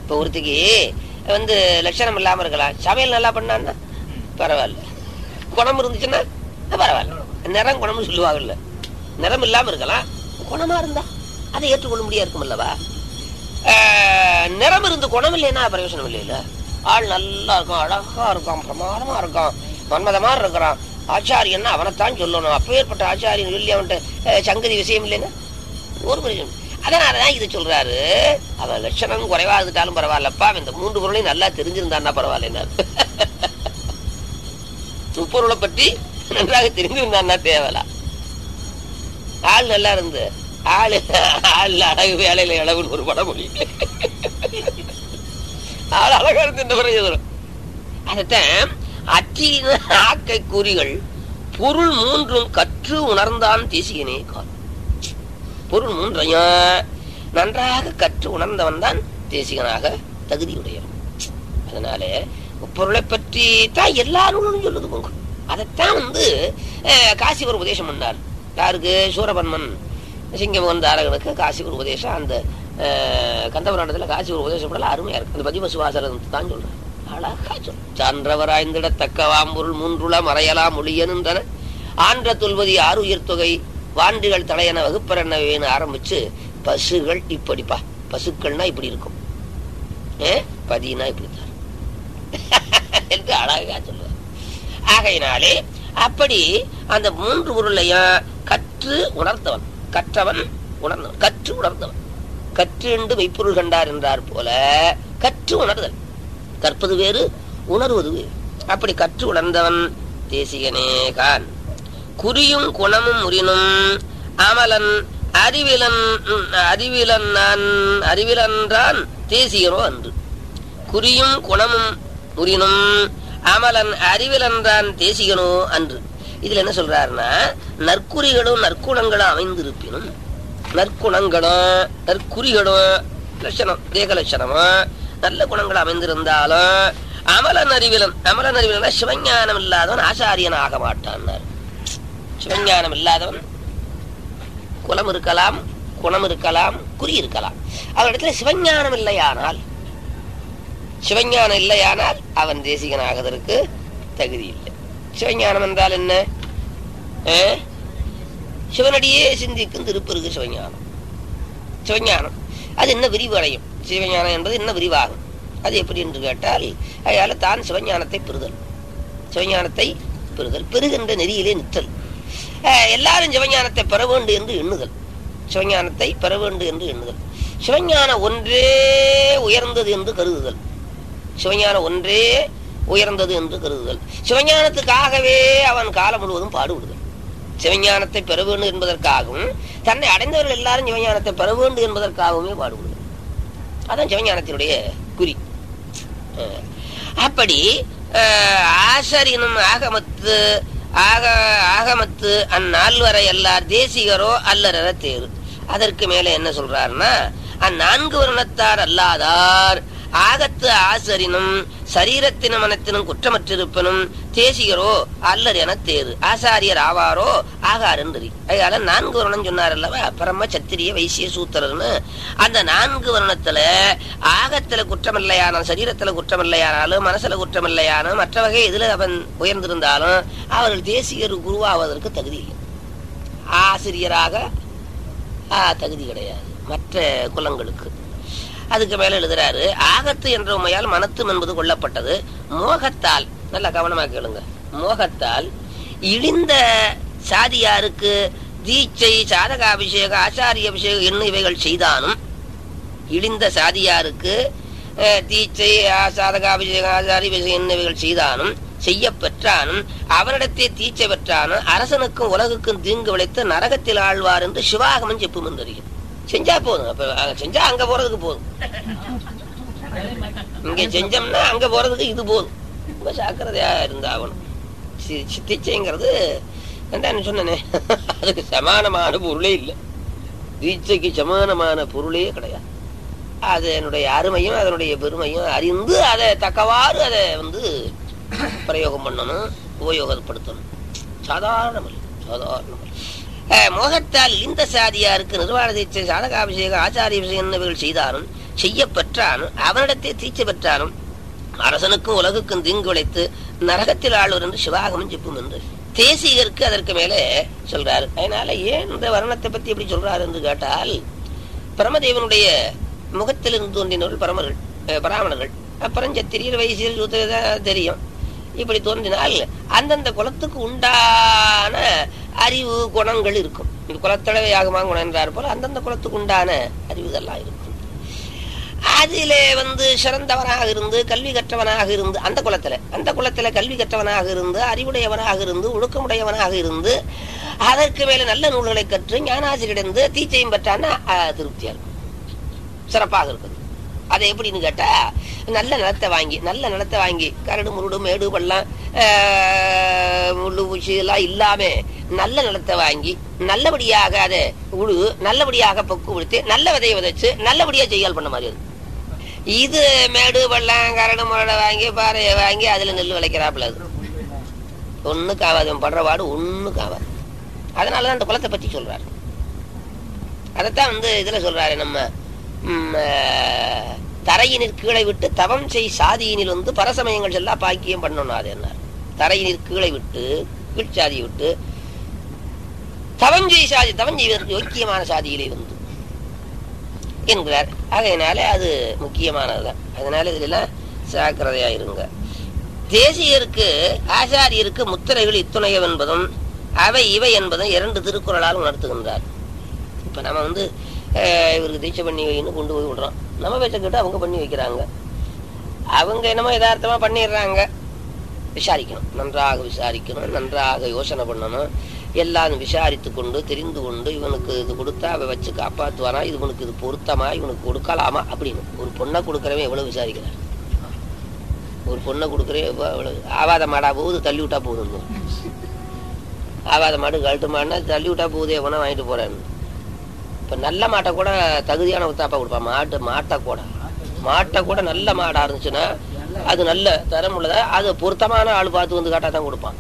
இப்போ ஒருத்திக்கு வந்து லட்சணம் இல்லாம இருக்கலாம் சமையல் நல்லா பண்ணான்னா பரவாயில்ல குணம் இருந்துச்சுன்னா பரவாயில்ல நிறம் குணம்னு சொல்லுவாங்கல்ல நிறம் இல்லாம இருக்கலாம் குணமா இருந்தா அதை ஏற்றுக்கொள்ள முடியா இருக்கும் அல்லவா ஆஹ், நிறம் இருந்து குணம் இல்லைன்னா பிரயோஜனம் இல்லைல்ல ஆள் நல்லா இருக்கும் அழகா இருக்கான் பிரமாதமா இருக்கான் மன்மதமா இருக்கிறான் ஆச்சாரியன்னா அவனைத்தான் சொல்லணும் அப்பேற்பட்ட ஆச்சாரியன் சொல்லி அவன்கிட்ட அஹ், சங்கதி விஷயம் இல்லைன்னா ஒரு பிரயோஜனம் அதனாலதான் இது சொல்றாரு அவன் லட்சணம் குறைவா இருந்துட்டாலும் பரவாயில்லப்பா அவன் இந்த மூன்று பொருளையும் நல்லா தெரிஞ்சிருந்தான்னா பரவாயில்ல முப்பொருளை பற்றி நன்றாக தெரிஞ்சிருந்தான்னா தேவலா ஆள் நல்லா இருந்து ஆளு ஆள் அழகு வேலையில இளவுன்னு ஒரு படமொழி ஆள் அழகா இருந்து இந்த பிரயோஜனம் அதைத்தான் அற்றின ஆக்கை குறிகள் பொருள் மூன்றும் கற்று உணர்ந்தான் தேசியனே கால் பொருள் மூன்றையும் நன்றாக கற்று உணர்ந்தவன் தான் தேசிகனாக தகுதியுடையவன் அதனால பொருளை பற்றி தான் எல்லா நூலும் சொல்லுது போங்க அதைத்தான் வந்து அஹ், காசிவர் உபதேசம் பண்ணார் யாருக்கு சூரபன்மன் சிங்கமகன் தாரகனுக்கு காசிவர் உபதேசம் அந்த அஹ், கந்தபுராணத்துல காசிவர் உபதேசம் பண்ணல அருமையா இருக்கு அந்த பதிவசுவாசரம் தான் சொல்றேன் அழகா சொல் சான்றவராய்ந்திட தக்கவாம் பொருள் மூன்றுள மறையலாம் ஒளியனுன்றன ஆன்ற தொல்வதி ஆறு உயிர் தொகை வாண்டுகள் தலையன வகுப்பரென்ன வேணும் ஆரம்பிச்சு பசுகள் இப்படிப்பா பசுக்கள்னா இப்படி இருக்கும் ஏ பதினா இப்படித்தான் என்று அழகா சொல்லுவார் ஆகையினாலே அப்படி அந்த மூன்று பொருளையும் கற்று உணர்ந்தவன் கற்றவன் உணர்ந்தவன் கற்று உணர்ந்தவன் கற்றுண்டு மெய்ப்பொருள் கண்டார் என்றார் போல கற்று உணர்தல் கற்பது வேறு உணர்வது வேறு அப்படி கற்று உணர்ந்தவன் தேசிகனே கான் குறியும் குணமும் உரினும் அமலன் அறிவிலன் அறிவிலன் நான் அறிவிலன்றான் தேசிகனோ அன்று குறியும் குணமும் உரினும் அமலன் அறிவிலன்றான் தேசிகனோ அன்று இதுல என்ன சொல்றாருன்னா நற்குறிகளும் நற்குணங்களும் அமைந்திருப்பினும் நற்குணங்களும் நற்குறிகளும் லட்சணம் தேக லட்சணமும் நல்ல குணங்கள் அமைந்திருந்தாலும் அமலன் அறிவிலன் அமலன் அறிவிலன் சிவஞானம் இல்லாதவன் ஆசாரியன் ஆக மாட்டான்னார் சிவஞானம் இல்லாதவன் குலம் இருக்கலாம் குணம் இருக்கலாம் குறி இருக்கலாம் அவனிடத்துல சிவஞானம் இல்லையானால் சிவஞானம் இல்லையானால் அவன் தேசிகன் ஆகுவதற்கு தகுதி இல்லை சிவஞானம் என்றால் என்ன ஆ? சிவனடியே சிந்திக்கும் திருப்பருக்கு சிவஞானம் சிவஞானம் அது என்ன விரிவு அடையும் சிவஞானம் என்பது என்ன விரிவாகும் அது எப்படி என்று கேட்டால் அதனால தான் சிவஞானத்தை பெறுதல் சிவஞானத்தை பெறுதல் பெறுகின்ற நெறியிலே நிற்றல் அஹ், எல்லாரும் சிவஞானத்தை பெற வேண்டும் என்று எண்ணுதல் சிவஞானத்தை பெற வேண்டும் என்று எண்ணுதல் சிவஞானம் ஒன்றே உயர்ந்தது என்று கருதுதல் சிவஞானம் ஒன்றே உயர்ந்தது என்று கருதுதல் சிவஞானத்துக்காகவே அவன் காலம் முழுவதும் பாடுபடுதல் சிவஞானத்தை பெற வேண்டும் என்பதற்காகவும் தன்னை அடைந்தவர்கள் எல்லாரும் சிவஞானத்தை பெற வேண்டும் என்பதற்காகவுமே பாடுபடுதல் அதான் சிவஞானத்தினுடைய குறி அஹ், அப்படி அஹ், ஆசரினும் ஆகமத்து ஆக ஆகமத்து அந்நால்வரை எல்லார் தேசிகரோ அல்லறர தேரு அதற்கு மேல என்ன சொல்றாருன்னா அந்நான்கு வருணத்தார் அல்லாதார் ஆகத்து ஆசரினும் சரீரத்தினும் மனத்தினும் குற்றமற்றிருப்பனும் தேசிகரோ அல்லர் என தேரு ஆசாரியர் ஆவாரோ ஆகார் என்று அதனால நான்கு வருணம் சொன்னார் அல்லவா பரம சத்திரிய வைசிய சூத்திரர்னு அந்த நான்கு வருணத்துல ஆகத்துல குற்றமில்லையானாலும் சரீரத்துல குற்றமில்லையானாலும் மனசுல குற்றமில்லையானாலும் மற்ற வகை இதுல அவன் உயர்ந்திருந்தாலும் அவர்கள் தேசியர் குருவாவதற்கு தகுதி இல்லை ஆசிரியராக ஆ, தகுதி கிடையாது மற்ற குலங்களுக்கு அதுக்கு மேல எழுதுறாரு ஆகத்து என்ற உண்மையால் மனத்தும் என்பது கொல்லப்பட்டது மோகத்தால் நல்ல கவனமா கேளுங்க மோகத்தால் இழிந்த சாதியாருக்கு தீட்சை சாதகாபிஷேக ஆச்சாரிய அபிஷேகம் என்ன இவைகள் செய்தானும் இழிந்த சாதியாருக்கு அஹ், தீட்சை ஆ- சாதகாபிஷேகம் ஆச்சாரிய அபிஷேகம் என்ன இவைகள் செய்தானும் செய்ய பெற்றானும் அவனிடத்தே தீட்சை பெற்றானும் அரசனுக்கும் உலகுக்கும் தீங்கு விளைத்து நரகத்தில் ஆழ்வார் என்று சிவாகமன் செப்பும் என்றறியும் செஞ்சா போதும் அப்ப அங்க செஞ்சா அங்க போறதுக்கு போதும் இங்க செஞ்சோம்னா அங்க போறதுக்கு இது போதும் ரொம்ப ஜாக்கிரதையா இருந்தாகணும் சி- சித்திச்சைங்கிறது நான் சொன்னனே அதுக்கு சமானமான பொருளே இல்லை தீட்சைக்கு சமானமான பொருளே கிடையாது அது என்னுடைய அருமையும் அதனுடைய பெருமையும் அறிந்து அதை தக்கவாறு அதை வந்து பிரயோகம் பண்ணணும் உபயோகப்படுத்தணும் சாதாரணமல் சாதாரணமல் அஹ், மோகத்தால் இந்த சாதியாருக்கு நிர்வாண தீட்சை சாதகாபிஷேகம் ஆச்சாரிய விஷயம் இவைகள் செய்தாலும் செய்ய பெற்றானும் அவனிடத்தே தீச்ச பெற்றானும் அரசனுக்கும் உலகுக்கும் தீங்கு விளைத்து நரகத்தில் ஆளுவர் என்று சிவாகமம் செப்பும் என்று தேசிகருக்கு அதற்கு மேலே சொல்றாரு அதனால ஏன் இந்த வர்ணத்தை பத்தி எப்படி சொல்றாரு என்று கேட்டால் பிரமதேவனுடைய முகத்திலிருந்து தோன்றினவர்கள் பரமர்கள் அஹ், பிராமணர்கள் அப்புறம் சத்திரியர் வைசியர் சூத்திரர் தான் தெரியும் இப்படி தோன்றினால் அந்தந்த குலத்துக்கு உண்டான அறிவு குணங்கள் இருக்கும் இந்த குலத்தளவை ஆகுமா குணம் என்றார் போல அந்தந்த குலத்துக்கு உண்டான அறிவுகள்லாம் இருக்கும் அதிலே வந்து சிறந்தவனாக இருந்து கல்வி கற்றவனாக இருந்து அந்த குலத்துல அந்த குலத்துல கல்வி கற்றவனாக இருந்து அறிவுடையவனாக இருந்து ஒழுக்கமுடையவனாக இருந்து அதற்கு மேல நல்ல நூல்களை கற்று ஞானாசிரியரிடந்து தீச்சையும் பெற்றான்னா அஹ், திருப்தியா இருக்கும் சிறப்பாக இருக்குது அது எப்படின்னு கேட்டா நல்ல நிலத்தை வாங்கி நல்ல நிலத்தை வாங்கி கரடு முருடு மேடு பள்ளம் ஆஹ், முள்ளு பூச்சி எல்லாம் இல்லாம நல்ல நிலத்தை வாங்கி நல்லபடியாக அதை உழு நல்லபடியாக பக்குவடுத்தி நல்ல விதையை விதைச்சு நல்லபடியா செய்யால் பண்ண மாதிரி அது இது மேடு பள்ளம் கரடு முரடை வாங்கி பாறையை வாங்கி அதுல நெல் விளைக்கிறாப்புல அது ஒண்ணுக்கு ஆகாது இவன் படுற பாடு ஒண்ணுக்கு ஆகாது அதனாலதான் அந்த குலத்தை பத்தி சொல்றாரு அதைத்தான் வந்து இதுல சொல்றாரு நம்ம ம், அஹ், தரையினிற் கீழே விட்டு தவம் செய் சாதியினில் வந்து பரசமயங்கள் செல்லா பாக்கியம் பண்ணணும் அது என்ன தரையினிற் கீழே விட்டு கீழ்ச்சாதியை விட்டு தவம் செய் சாதி தவம் செய்வதற்கு யோக்கியமான சாதியிலே வந்து என்கிறார் ஆகையினால அது முக்கியமானதுதான் அதனால இதுல ஜாக்கிரதையா இருங்க தேசியருக்கு ஆசாரியருக்கு முத்திரைகள் இத்துணையம் என்பதும் அவை இவை என்பதும் இரண்டு திருக்குறளால் உணர்த்துகின்றார் இப்ப நம்ம வந்து அஹ், இவருக்கு தீட்சை பண்ணி வைன்னு கொண்டு போய் விடுறோம் நம்ம பேச்ச கேட்டு அவங்க பண்ணி வைக்கிறாங்க அவங்க என்னமோ யதார்த்தமா பண்ணிடுறாங்க விசாரிக்கணும் நன்றாக விசாரிக்கணும் நன்றாக யோசனை பண்ணணும் எல்லாம் விசாரித்து கொண்டு தெரிந்து கொண்டு இவனுக்கு இது கொடுத்தா அவ வச்சு காப்பாத்துவானா இவனுக்கு இது பொருத்தமா இவனுக்கு கொடுக்கலாமா அப்படின்னு ஒரு பொண்ணை கொடுக்கறவன் எவ்வளவு விசாரிக்கிறார் ஒரு பொண்ணை கொடுக்குறேன் எவ்வளவு ஆவாத மாடா போகுது தள்ளி விட்டா போகுது ஆவாத மாடு கழட்டு மாடுனா தள்ளி விட்டா போகுது எவனா வாங்கிட்டு போறேன்னு இப்ப நல்ல மாட்டை கூட தகுதியான உத்தாப்பா கொடுப்பான் மாட்டு மாட்டை கூட மாட்டை கூட நல்ல மாடா இருந்துச்சுன்னா அது நல்ல தரம் உள்ளதா அது பொருத்தமான ஆள் பார்த்து வந்து காட்டா தான் கொடுப்பான்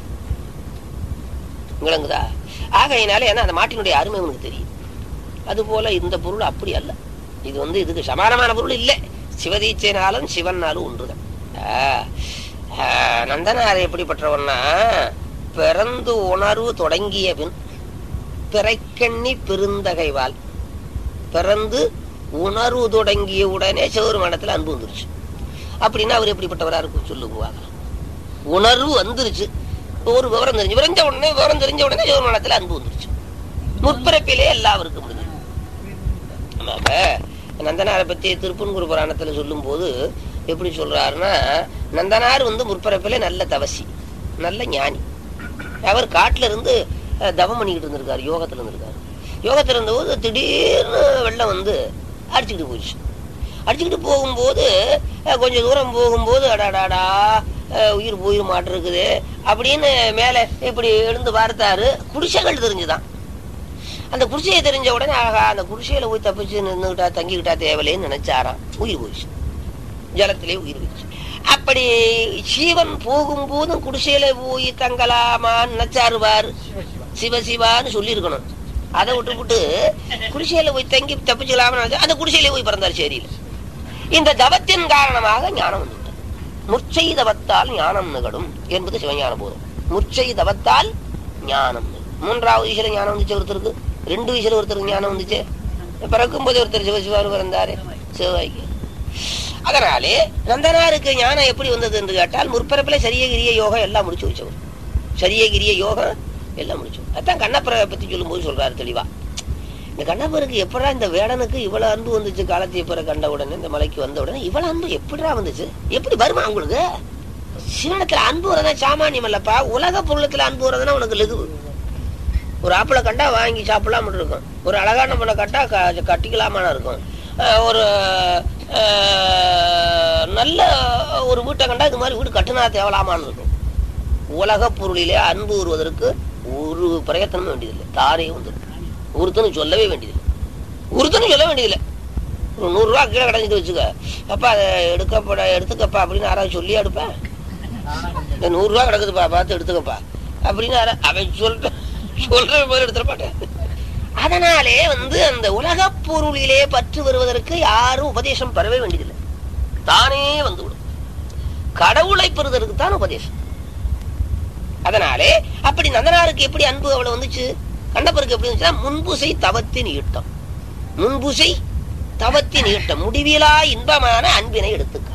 விளங்குதா ஆகையினால ஏன்னா அந்த மாட்டினுடைய அருமை உனக்கு தெரியும் அது போல இந்த பொருள் அப்படி அல்ல இது வந்து இதுக்கு சமானமான பொருள் இல்லை சிவதீச்சைனாலும் சிவன்னாலும் ஒன்றுதான் ஆஹ், ஆஹ், நந்தனார் எப்படிப்பட்டவன்னா பிறந்து உணர்வு தொடங்கிய பின் பிறைக்கண்ணி பெருந்தகைவால் பிறந்து உணர்வு தொடங்கிய உடனே சிவருமானத்துல அன்பு வந்துருச்சு அப்படின்னா அவர் எப்படிப்பட்டவரா இருக்கும் சொல்லுங்க பார்க்கலாம். உணர்வு வந்துருச்சு ஒரு விவரம் தெரிஞ்சு விரைஞ்ச உடனே விவரம் தெரிஞ்ச உடனே சிவருமானத்துல அன்பு வந்துருச்சு முற்பிறப்பிலே எல்லாருக்கும் முடிஞ்சு ஆமாப்ப நந்தனாரை பத்தி திருப்பன்குரு புராணத்துல சொல்லும் போது எப்படி சொல்றாருன்னா நந்தனார் வந்து முற்பிறப்பிலே நல்ல தவசி நல்ல ஞானி அவர் காட்டுல இருந்து அஹ், தவம் பண்ணிக்கிட்டு இருந்திருக்காரு யோகத்துல இருந்திருக்காரு யோகத்துல இருந்தபோது திடீர்னு வெள்ளம் வந்து அடிச்சுக்கிட்டு போயிடுச்சு அடிச்சுக்கிட்டு போகும்போது அஹ், கொஞ்சம் தூரம் போகும்போது அடாடாடா அஹ், உயிர் போயிர் மாட்டிருக்குது அப்படின்னு மேலே இப்படி எழுந்து பார்த்தாரு குடிசைகள் தெரிஞ்சுதான் அந்த குடிசையை தெரிஞ்ச உடனே ஆகா அந்த குடிசையில போய் தப்பிச்சு நின்றுகிட்டா தங்கிக்கிட்டா தேவலைன்னு நினைச்சாராம் உயிர் போயிடுச்சு ஜலத்திலே உயிர் போயிடுச்சு அப்படி சீவன் போகும்போதும் குடிசையில போய் தங்கலாமான்னு நினைச்சாரு பாரு சிவ சிவான்னு சொல்லியிருக்கணும் அதை விட்டுவிட்டு குடிசையில போய் தங்கி தப்பிச்சுக்கலாம்னு நினைச்சா அந்த குடிசையிலே போய் பிறந்தார் சேரியில இந்த தவத்தின் காரணமாக ஞானம் வந்துவிட்டது முற்செய் தவத்தால் ஞானம் நிகழும் என்பது சிவஞான போதும் முற்செய் தவத்தால் ஞானம் நிகழும். மூன்றாவது வயசுல ஞானம் வந்துச்சு ஒருத்தருக்கு ரெண்டு வயசுல ஒருத்தருக்கு ஞானம் வந்துச்சு பிறக்கும் போது ஒருத்தர் சிவசிவானு பிறந்தாரு சிவாய்க்கு அதனாலே நந்தனாருக்கு ஞானம் எப்படி வந்தது என்று கேட்டால் முற்பிறப்பில சரியகிரிய யோகம் எல்லாம் முடிச்சு வச்சவர் சரியகிரிய யோகம் எல்லாம் முடிச்சு அதான் கண்ணப்பரை பத்தி சொல்லும்போது சொல்றாரு தெளிவா இந்த கண்ணப்பருக்கு எப்படா இந்த வேடனுக்கு இவ்வளவு அன்பு வந்துச்சு காலத்தை எப்பற கண்ட உடனே இந்த மலைக்கு வந்த உடனே இவ்வளவு அன்பு எப்படிடா வந்துச்சு எப்படி வருமா உங்களுக்கு சிவனத்துல அன்பு வரதா சாமானியம் அல்லப்பா உலக பொருளத்துல அன்பு வரதுன்னா உனக்கு லெகு ஒரு ஆப்பிள கண்டா வாங்கி சாப்பிடலாம்னு இருக்கும் ஒரு அழகான பொண்ணை கட்டா க- கட்டிக்கலாமான்னு இருக்கும் அஹ் ஒரு அஹ், நல்ல ஒரு வீட்டை கண்டா இது மாதிரி வீடு கட்டுனா தேவலாமான்னு இருக்கும் உலக பொருளிலே அன்பு வருவதற்கு ஒரு பிரயத்தனமும் வேண்டியதில்லை தாரே வந்துடும் ஒருத்தனும் சொல்லவே வேண்டியதில்லை ஒருத்தனும் சொல்ல வேண்டியதில்லை ஒரு நூறுரூவா கீழே கிடஞ்சிட்டு வச்சுக்க அப்பா அதை எடுக்கப்பட எடுத்துக்கப்பா அப்படின்னு யாராவது சொல்லி எடுப்பேன் இந்த நூறுரூவா கிடக்குதுப்பா பார்த்து எடுத்துக்கப்பா அப்படின்னு யாரா- அவன் சொல்ற சொல்ற போது எடுத்துட மாட்டேன் அதனாலே வந்து அந்த உலகப் பொருளிலே பற்று வருவதற்கு யாரும் உபதேசம் பெறவே வேண்டியதில்லை தானே வந்துவிடும் கடவுளை பெறுவதற்கு தான் உபதேசம் அதனாலே அப்படி நந்தனாருக்கு எப்படி அன்பு அவ்வளவு வந்துச்சு கண்டப்பருக்கு எப்படி வந்துச்சுன்னா முன்புசை தவத்தின் ஈட்டம் முன்புசை தவத்தின் ஈட்டம் முடிவிலா இன்பமான அன்பினை எடுத்துக்காட்டு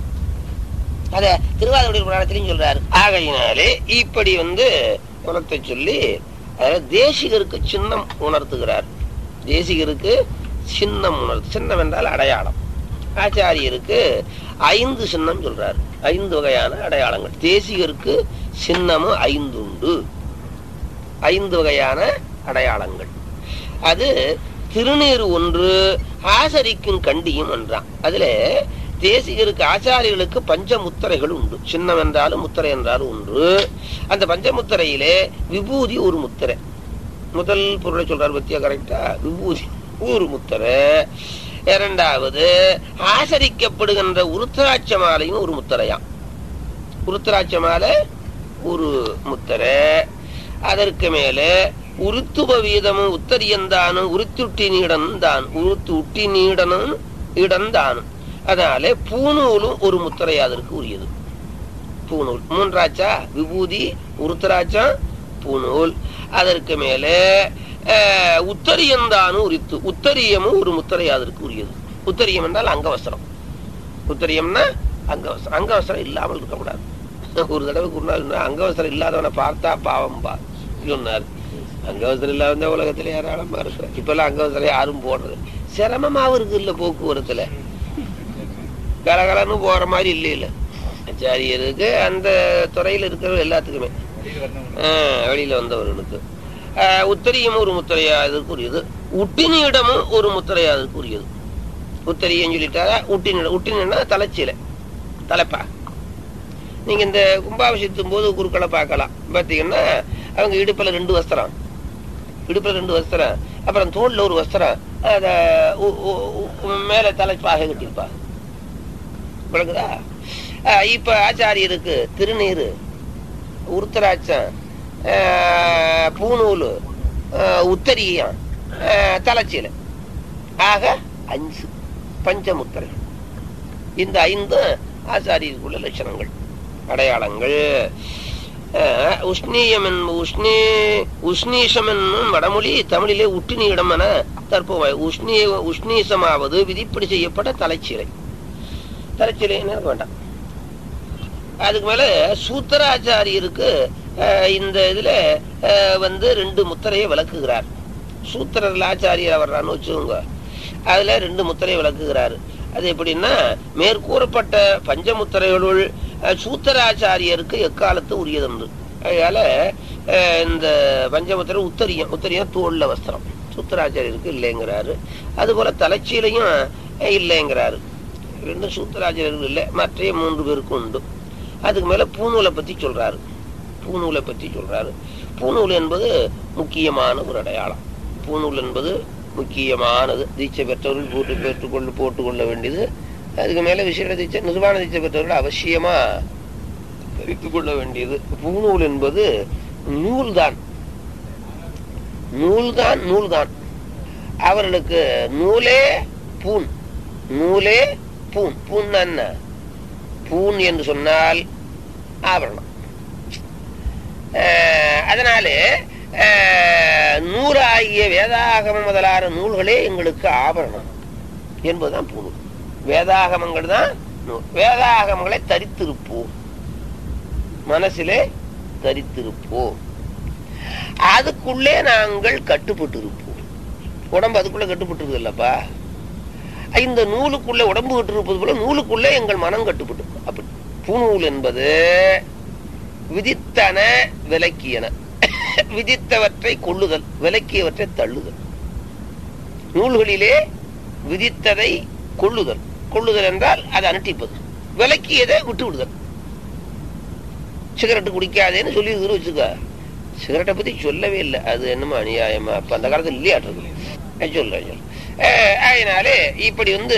அத திருவாதிரை புராணத்திலையும் சொல்றாரு ஆகையினாலே இப்படி வந்து குணத்தை சொல்லி அதாவது தேசிகருக்கு சின்னம் உணர்த்துகிறார் தேசிகருக்கு சின்னம் உணர்த்து சின்னம் என்றால் அடையாளம் ஆச்சாரியருக்கு ஐந்து சின்னம் சொல்றார் ஐந்து வகையான அடையாளங்கள் தேசிகருக்கு சின்னமும் ஐந்து உண்டு ஐந்து வகையான அடையாளங்கள் அது திருநீர் ஒன்று ஆசரிக்கும் கண்டியும் என்றான் அதுல தேசிகருக்கு ஆச்சாரியர்களுக்கு பஞ்சமுத்திரைகள் உண்டு சின்னம் என்றாலும் முத்திரை என்றாலும் ஒன்று அந்த பஞ்சமுத்திரையிலே விபூதி ஒரு முத்திரை முதல் பொருளை சொல்றாரு பத்தியா கரெக்டா விபூதி ஒரு முத்திரை இரண்டாவது ஆசரிக்கப்படுகின்ற உருத்தராட்ச மாலையும் ஒரு முத்திரையாம் உருத்தராட்ச மாலை ஒரு முத்திரை அதற்கு மேலே உருத்துப வீதமும் உத்தரியந்தானும் உருத்துட்டி நீடனும் தான் உருத்து உட்டி நீடனும் இடந்தானும் அதனால பூநூலும் ஒரு முத்திரை அதற்கு உரியது பூநூல் மூன்றாச்சா விபூதி உருத்தராட்சம் பூநூல் அதற்கு மேலே அஹ், உத்தரியந்தானும் உரித்து உத்தரியமும் ஒரு முத்திரை அதற்கு உரியது உத்தரியம் என்றால் அங்கவஸ்திரம் உத்தரியம்னா அங்கவஸ்திரம் அங்கவஸ்திரம் இல்லாமல் இருக்கக்கூடாது ஒரு தடவை குருநாள் அங்கவஸ்திரம் இல்லாதவனை பார்த்தா பாவம் பா சொன்னார் அங்கவஸ்திரம் இல்லாத உலகத்துல ஏராளமா இருக்கிற இப்பெல்லாம் அங்கவஸ்திரம் யாரும் போடுறது சிரமமாவும் இருக்கு இல்ல போக்குவரத்துல கலகலன்னு போற மாதிரி இல்லை இல்ல ஆச்சாரியருக்கு அந்த துறையில இருக்கிற எல்லாத்துக்குமே ஆஹ், வெளியில வந்தவர்களுக்கு ஆஹ், உத்தரியம் ஒரு முத்திரையா அதற்கு உரியது உட்டினியிடமும் ஒரு முத்திரையா அதற்கு உரியது உத்தரியம் சொல்லிட்டாரா உட்டினிடம் உட்டினா தலைச்சீலை தலைப்பா நீங்க இந்த கும்பாபிஷேகத்தும் போது குருக்களை பார்க்கலாம் பாத்தீங்கன்னா அவங்க இடுப்புல ரெண்டு வஸ்திரம் இடுப்புல ரெண்டு வஸ்திரம் அப்புறம் தோல்ல ஒரு வஸ்திரம் அத உ- உ- உ- மேல தலைப்பாக கட்டியிருப்பா விளக்குதா ஆஹ் இப்ப ஆச்சாரியருக்கு திருநீரு உருத்தராட்சம் ஆஹ் பூநூலு ஆஹ் உத்தரியம் ஆஹ் தலைச்சீலை ஆக அஞ்சு பஞ்சமுத்திரை இந்த ஐந்து ஆச்சாரியருக்குள்ள லட்சணங்கள் அடையாளங்கள் அஹ், உஷ்ணீயம் என்ப- உஷ்ணீ உஷ்ணீஷம் என்னும் வடமொழி தமிழிலே உட்டினியிடம் என தற்போது உஷ்ணீ உஷ்ணீசமாவது விதிப்படி செய்யப்பட்ட தலைச்சீலை தலைச்சீலை என்ன வேண்டாம் அதுக்கு மேல சூத்திராச்சாரியருக்கு அஹ், இந்த இதுல அஹ், வந்து ரெண்டு முத்திரையை விளக்குகிறார் சூத்திரர்கள் ஆச்சாரியர் வர்றான்னு வச்சுக்கோங்க அதுல ரெண்டு முத்திரையை விளக்குகிறாரு அது எப்படின்னா மேற்கூறப்பட்ட பஞ்சமுத்திரைகளுள் அஹ், சூத்திராச்சாரியருக்கு எக்காலத்து உரியதென்று அதனால அஹ், இந்த பஞ்சமுத்திரை உத்தரியம் உத்தரியம் தோல்ல வஸ்திரம் சூத்திராச்சாரியருக்கு இல்லைங்கிறாரு அதுபோல தலைச்சீலையும் அஹ், இல்லைங்கிறாரு ரெண்டும் சூத்திராச்சாரியர்கள் இல்லை மற்ற மூன்று பேருக்கும் உண்டு அதுக்கு மேல பூநூலை பத்தி சொல்றாரு பூநூலை பத்தி சொல்றாரு பூநூல் என்பது முக்கியமான ஒரு அடையாளம் பூநூல் என்பது முக்கியமானது தீட்சை பெற்றவர்கள் போட்டு பெற்றுக்கொள்ள போட்டுக்கொள்ள வேண்டியது அதுக்கு மேல விசேட தீட்சை நிர்வாண தீட்சை பெற்றவர்கள் அவசியமா தரித்துக் கொள்ள வேண்டியது பூநூல் என்பது நூல்தான் நூல்தான் நூல்தான் அவர்களுக்கு நூலே பூன் நூலே பூன் பூன் என்ன பூன் என்று சொன்னால் ஆபரணம் அஹ், அதனாலே அஹ், நூறாகிய வேதாகமம் முதலான நூல்களே எங்களுக்கு ஆபரணம் என்பதுதான் பூணூல் வேதாகமங்கள் தான் நூல் வேதாகமங்களை தரித்திருப்போம் மனசிலே தரித்திருப்போம் அதுக்குள்ளே நாங்கள் கட்டுப்பட்டு இருப்போம் உடம்பு அதுக்குள்ள கட்டுப்பட்டு இல்லப்பா இந்த நூலுக்குள்ளே உடம்பு கட்டு இருப்பது போல நூலுக்குள்ளே எங்கள் மனம் கட்டுப்பட்டு இருக்கும். அப்படி பூநூல் என்பது விதித்தன விலக்கியன விதித்தவற்றை கொள்ளுதல் விலக்கியவற்றை தள்ளுதல் நூல்களிலே விதித்ததை கொள்ளுதல் கொள்ளுதல் என்றால் அதை அனுட்டிப்பது விலக்கியதை விட்டு விடுதல் சிகரெட்டு குடிக்காதேன்னு சொல்லி வச்சுக்க சிகரெட்டை பத்தி சொல்லவே இல்லை அது என்னமோ அநியாயமா அப்ப அந்த காலத்துல இல்லையாட்டு சொல்ல சொல்ல அதனாலே இப்படி வந்து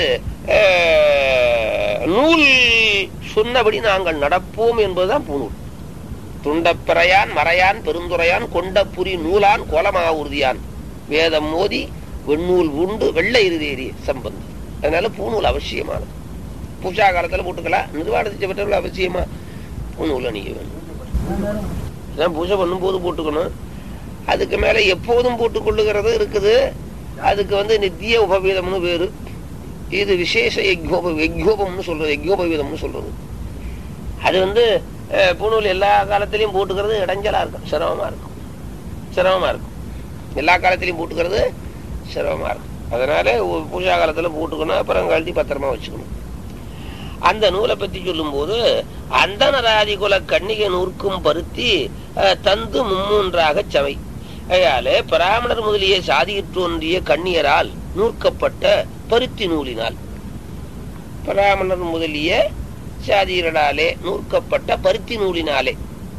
அஹ், நூல் சொன்னபடி நாங்கள் நடப்போம் என்பதுதான் பூநூல் துண்டப்பிறையான் மறையான் பெருந்துரையான் கொண்ட புரி நூலான் கோலமா உறுதியான் வேதம் மோதி வெண்ணூல் உண்டு வெள்ளை இருதேறி சம்பந்தம் அதனால பூநூல் அவசியமானது பூஷா காலத்துல போட்டுக்கலாம் நிர்வாணத்தை பெற்றவர்கள் அவசியமா பூநூல் அணிய வேணும் அதான் பூஜை பண்ணும்போது போட்டுக்கணும் அதுக்கு மேல எப்போதும் போட்டுக்கொள்ளுகிறது இருக்குது அதுக்கு வந்து நித்திய உபவீதம்னு பேரு இது விசேஷ யஜ்யோப யஜ்யோபம்னு சொல்றது யஜ்யோபவீதம்னு சொல்றது அது வந்து அஹ், பூணூல் எல்லா காலத்திலையும் போட்டுக்கிறது இடைஞ்சலா இருக்கும் சிரமமா இருக்கும் சிரமமா இருக்கும் எல்லா காலத்திலையும் போட்டுக்கிறது சிரமமா இருக்கும் அதனால ஒரு பூஜா காலத்துல போட்டுக்கணும் அப்புறம் கழட்டி பத்திரமா வச்சுக்கணும் அந்த நூலை பத்தி சொல்லும்போது அந்தனராதி குல கன்னிகை நூற்கும் பருத்தி அஹ், தந்து மும்மூன்றாக சமை அயாலே பிராமணர் முதலிய சாதியிற்றோன்றிய கண்ணியரால் நூற்கப்பட்ட பருத்தி நூலினால் பிராமணர் முதலிய சாதியர்களாலே நூற்கப்பட்ட பருத்தி நூலினாலே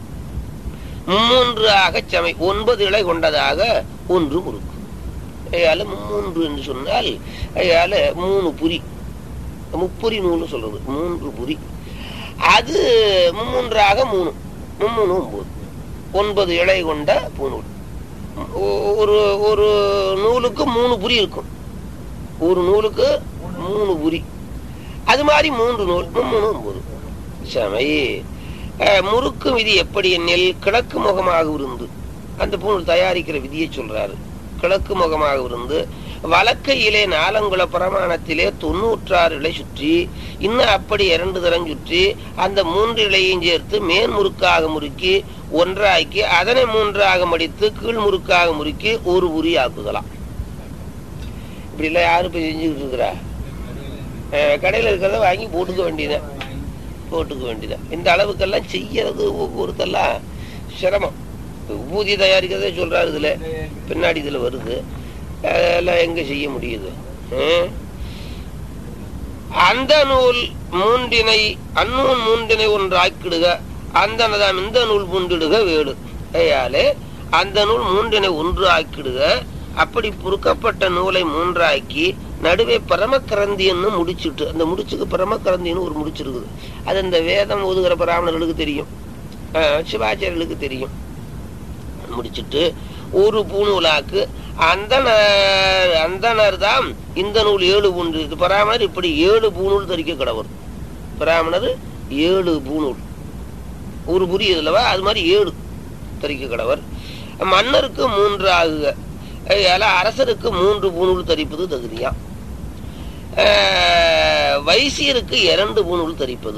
மும்மூன்று ஆகச் சமை ஒன்பது இலை கொண்டதாக ஒன்று முறுக்கு அயால மும்மூன்று என்று சொன்னால் அயால மூணு புரி முப்புரி நூல்னு சொல்றது மூன்று புரி அது மும்மூன்றாக மூணு மும்மூணு ஒன்பது ஒன்பது இலை கொண்ட பூநூல் ஒ- ஒரு ஒரு நூலுக்கு மூணு புரி இருக்கும் ஒரு நூலுக்கு மூணு புரி அது மாதிரி மூன்று நூல் மும்மூணு ஒன்பது சமை அஹ், முறுக்கு விதி எப்படி எண்ணில் கிழக்கு முகமாக இருந்து அந்த பூணூல் தயாரிக்கிற விதியை சொல்றாரு கிழக்கு முகமாக இருந்து வழக்கையிலே நாலங்குள பிரமாணத்திலே தொண்ணூற்றாறு இலை சுற்றி இன்னும் அப்படி இரண்டு தரம் சுற்றி அந்த மூன்று இலையையும் சேர்த்து மேன் முறுக்காக முறுக்கி ஒன்றாக்கி அதனை மூன்றாக மடித்து கீழ் முறுக்காக முறுக்கி ஒரு உரி ஆக்குதலாம் இப்படி எல்லாம் யாரு போய் செஞ்சுக்கிட்டு இருக்கிறா அஹ் கடையில இருக்கிறத வாங்கி போட்டுக்க வேண்டியதுதான் போட்டுக்க வேண்டியதான் இந்த அளவுக்கெல்லாம் செய்யறது ஒவ்வொருத்தெல்லாம் சிரமம் இப்ப ஊதி தயாரிக்கிறதே சொல்றாரு இதுல பின்னாடி இதுல வருது அதெல்லாம் எங்க செய்ய முடியுது ஹம்? அந்த நூல் மூன்றினை அந்நூல் மூன்றினை ஒன்று ஆக்கிடுக அந்தனதாம் இந்த நூல் பூண்டிடுக வேடு ஐயாலே அந்த நூல் மூன்றினை ஒன்று ஆக்கிடுக அப்படி புறுக்கப்பட்ட நூலை மூன்றாக்கி நடுவே பரமக்கரந்தின்னு முடிச்சுட்டு அந்த முடிச்சுக்கு பரமக்கரந்தின்னு ஒரு முடிச்சு இருக்குது அது அந்த வேதம் ஓதுகிற பிராமணர்களுக்கு தெரியும் அஹ் சிவாச்சாரியர்களுக்கு தெரியும் முடிச்சிட்டு ஒரு பூநூலாக்கு அந்தனர் அந்தனர் தான் இந்த நூல் ஏழு பூண்டு இது பராமணர் இப்படி ஏழு பூநூல் தரிக்க கடவர் பிராமணர் ஏழு பூநூல் ஒரு புரி இதுலவா அது மாதிரி ஏழு தரிக்க கடவர் மன்னருக்கு மூன்று ஆகுக அதனால அரசருக்கு மூன்று பூநூல் தரிப்பது தகுதியாம் அஹ், வைசியருக்கு இரண்டு பூநூல் தரிப்பது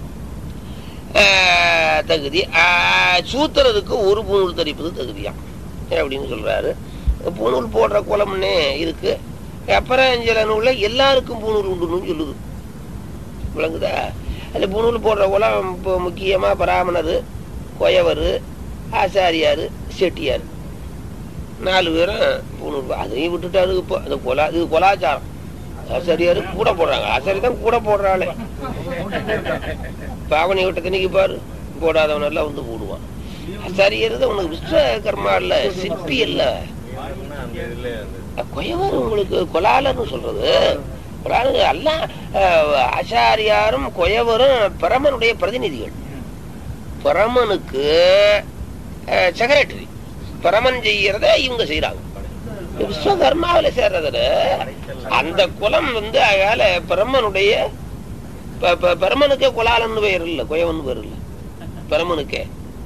அஹ், தகுதி அஹ், சூத்திரருக்கு ஒரு பூணூல் தரிப்பது தகுதியாம் அப்படின்னு சொல்றாரு பூணூல் போடுற குளம்னே இருக்கு அப்புறம் சில நூல்ல எல்லாருக்கும் பூணூல் உண்டுன்னு சொல்லுது விளங்குதா அந்த பூணூல் போடுற குளம் இப்போ முக்கியமா பிராமணர் கொயவர் ஆசாரியார் செட்டியார் நாலு பேரும் பூணூல் அதையும் விட்டுட்டாரு இப்போ அந்த கொலா இது கொலாச்சாரம் ஆசாரியாரு கூட போடுறாங்க ஆசாரி தான் கூட போடுறாளே பாவனை விட்ட தண்ணிக்கு பாரு போடாதவன் எல்லாம் வந்து போடுவான் ஆசாரியர் உனக்கு விஸ்வகர்மா இல்ல சிற்பி இல்ல கொயவர் உங்களுக்கு கொலாலன்னு சொல்றது கொலாலு எல்லாம் அஹ், ஆசாரியாரும் கொயவரும் பரமனுடைய பிரதிநிதிகள் பரமனுக்கு செக்ரட்டரி பரமன் செய்யறத இவங்க செய்யறாங்க விஸ்வகர்மாவில சேர்றதுல அந்த குலம் வந்து அதால பரமனுடைய ப- ப- பரமனுக்கே குலாலன்னு பெயர் இல்ல கொயவன் பேர் இல்ல பரமனுக்கே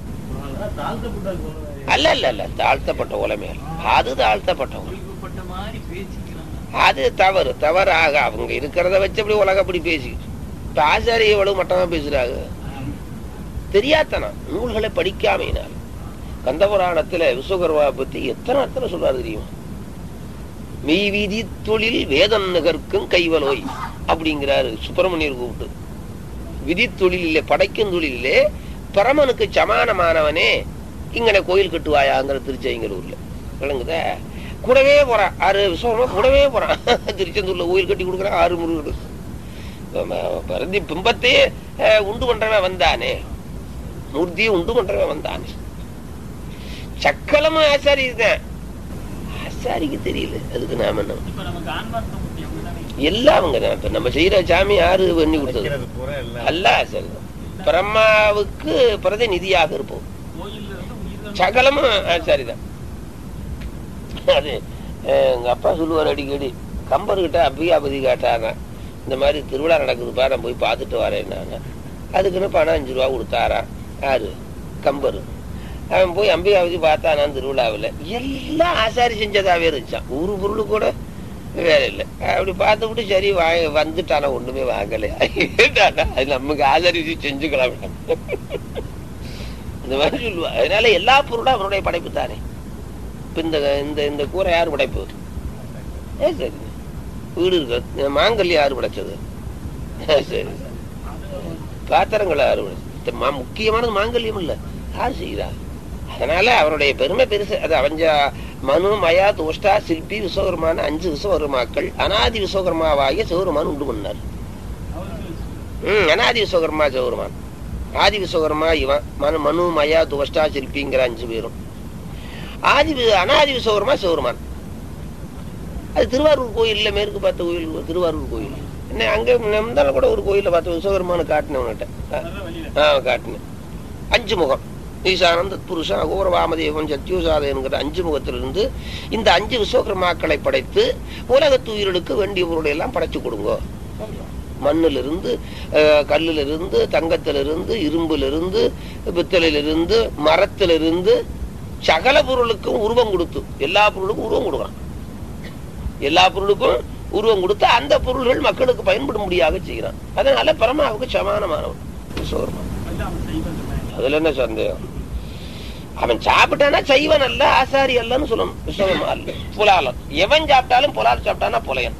அல்ல அல்ல அல்ல தாழ்த்தப்பட்ட உலமே அது தாழ்த்தப்பட்ட உலம் குறிப்பிட்ட மாதிரி பேசிக்கிறாங்க அது தவறு தவறாக அவங்க இருக்கிறத வச்சு அப்படி உலக அப்படி பேசிக்கிட்டு இப்ப ஆசாரிய எவ்வளவு மட்டமா பேசுறாங்க தெரியாதனம் நூல்களை படிக்காமையினால் கந்தபுராணத்துல விஸ்வகர்மா பத்தி எத்தனை அர்த்தம் சொல்றாரு தெரியுமா மெய் வீதி தொழில் வேதம் நகர்க்கும் கைவலோய் அப்படிங்கிறாரு சுப்பிரமணியர் கூப்பிட்டு விதி தொழிலே படைக்கும் தொழிலே பரமனுக்கு சமானமானவனே இங்கன கோயில் கட்டுவாயாங்கிற திருச்செங்கலூர்ல விளங்குதா கூடவே போறான் ஆறு விஸ்வகர்மா கூடவே போறான் திருச்செந்தூர்ல கோயில் கட்டி கொடுக்குறான் ஆறு முருகன் பரந்தி பிம்பத்தையே அஹ், உண்டு பண்றவன் வந்தானே மூர்த்தியை உண்டு பண்றவன் வந்தானே சக்கலமும் ஆசாரி தான் ஆசாரிக்கு தெரியல அதுக்கு நாம என்ன இப்ப நமக்கு ஆன்மார்த்த முக்கியம் அப்படிதானே எல்லாம் அவங்க தான் இப்ப நம்ம செய்யற சாமி யாரு பண்ணி கொடுத்தது அல்ல ஆசாரி தான் பிரம்மாவுக்கு பிரதிநிதியாக இருப்போம் கோயில்ல இருந்து உயிர் சகலமும் ஆசாரி தான் அது அஹ் எங்க அப்பா சொல்லுவார் அடிக்கடி கம்பர்கிட்ட அபியாபதி கேட்டாங்க இந்த மாதிரி திருவிழா நடக்குதுப்பா நான் போய் பார்த்துட்டு வரேன் நான் அதுக்குன்னு பணம் அஞ்சு ரூபா கொடுத்தாராம் யாரு கம்பர் அவன் போய் அம்பிகாவதி பார்த்தானான் திருவிழாவில் எல்லாம் ஆசாரி செஞ்சதாவே இருந்துச்சான் ஒரு பொருள் கூட வேற இல்லை அப்படி பார்த்துவிட்டு சரி வா வந்துட்டானா ஒண்ணுமே வாங்கலையா ஏண்டாடா, அது நமக்கு ஆசாரி செஞ்சுக்கலாம் இந்த மாதிரி சொல்லுவா அதனால எல்லா பொருளும் அவருடைய படைப்பு தானே இப்ப இந்த இந்த இந்த கூரை யார் படைப்பு ஏ சரி வீடு இருக்கு மாங்கல்யம் யாரு படைச்சது ஏ, சரி பாத்திரங்களை யாரு படைச்சது மா- முக்கியமானது மாங்கல்யம் இல்ல யார் செய்கிறா அதனால அவருடைய பெருமை பெருசு அது அவஞ்ச மனு மயா தோஷ்டா சிற்பி விஸ்வகர்மான அஞ்சு விஸ்வகர்மாக்கள் அனாதி விஸ்வகர்மாவாகிய சிவருமான் உண்டு பண்ணார் ம் அனாதி விஸ்வகர்மா சிவருமான் ஆதி விஸ்வகர்மா இவன் மனு மனு மயா துவஷ்டா சிற்பிங்கிற அஞ்சு பேரும் ஆதி வி- அனாதி விஸ்வகர்மா சிவருமான் அது திருவாரூர் கோயில்ல மேற்கு பார்த்த கோயில் திருவாரூர் கோயில் என்ன அங்க முந்தான கூட ஒரு கோயில்ல பார்த்த விஸ்வகர்மானு காட்டினேன் உன்கிட்ட ஆ காட்டினேன் அஞ்சு முகம் ஈசானந்த புருஷன் அகோர வாமதேவன் சத்யோசாதன்கிற அஞ்சு முகத்திலிருந்து இந்த அஞ்சு விஸ்வகர்மாக்களை படைத்து உலகத்து உயிர்களுக்கு வேண்டிய பொருளை எல்லாம் படைச்சு கொடுங்க மண்ணிலிருந்து அஹ், கல்லிலிருந்து தங்கத்திலிருந்து இரும்பிலிருந்து பித்தளையிலிருந்து மரத்திலிருந்து சகல பொருளுக்கும் உருவம் கொடுத்து எல்லா பொருளுக்கும் உருவம் கொடுக்குறான் எல்லா பொருளுக்கும் உருவம் கொடுத்து அந்த பொருள்கள் மக்களுக்கு பயன்படும்படியாக செய்கிறான் அதனால பரமாவுக்கு சமானமானவன் விஸ்வகர்மா அதுல என்ன சந்தேகம் அவன் சாப்பிட்டானா செய்வன் அல்ல ஆசாரி அல்லன்னு சொல்லணும் விஸ்வகர்மா அல்ல புலாலன் எவன் சாப்பிட்டாலும் புலால் சாப்பிட்டானா புலையன்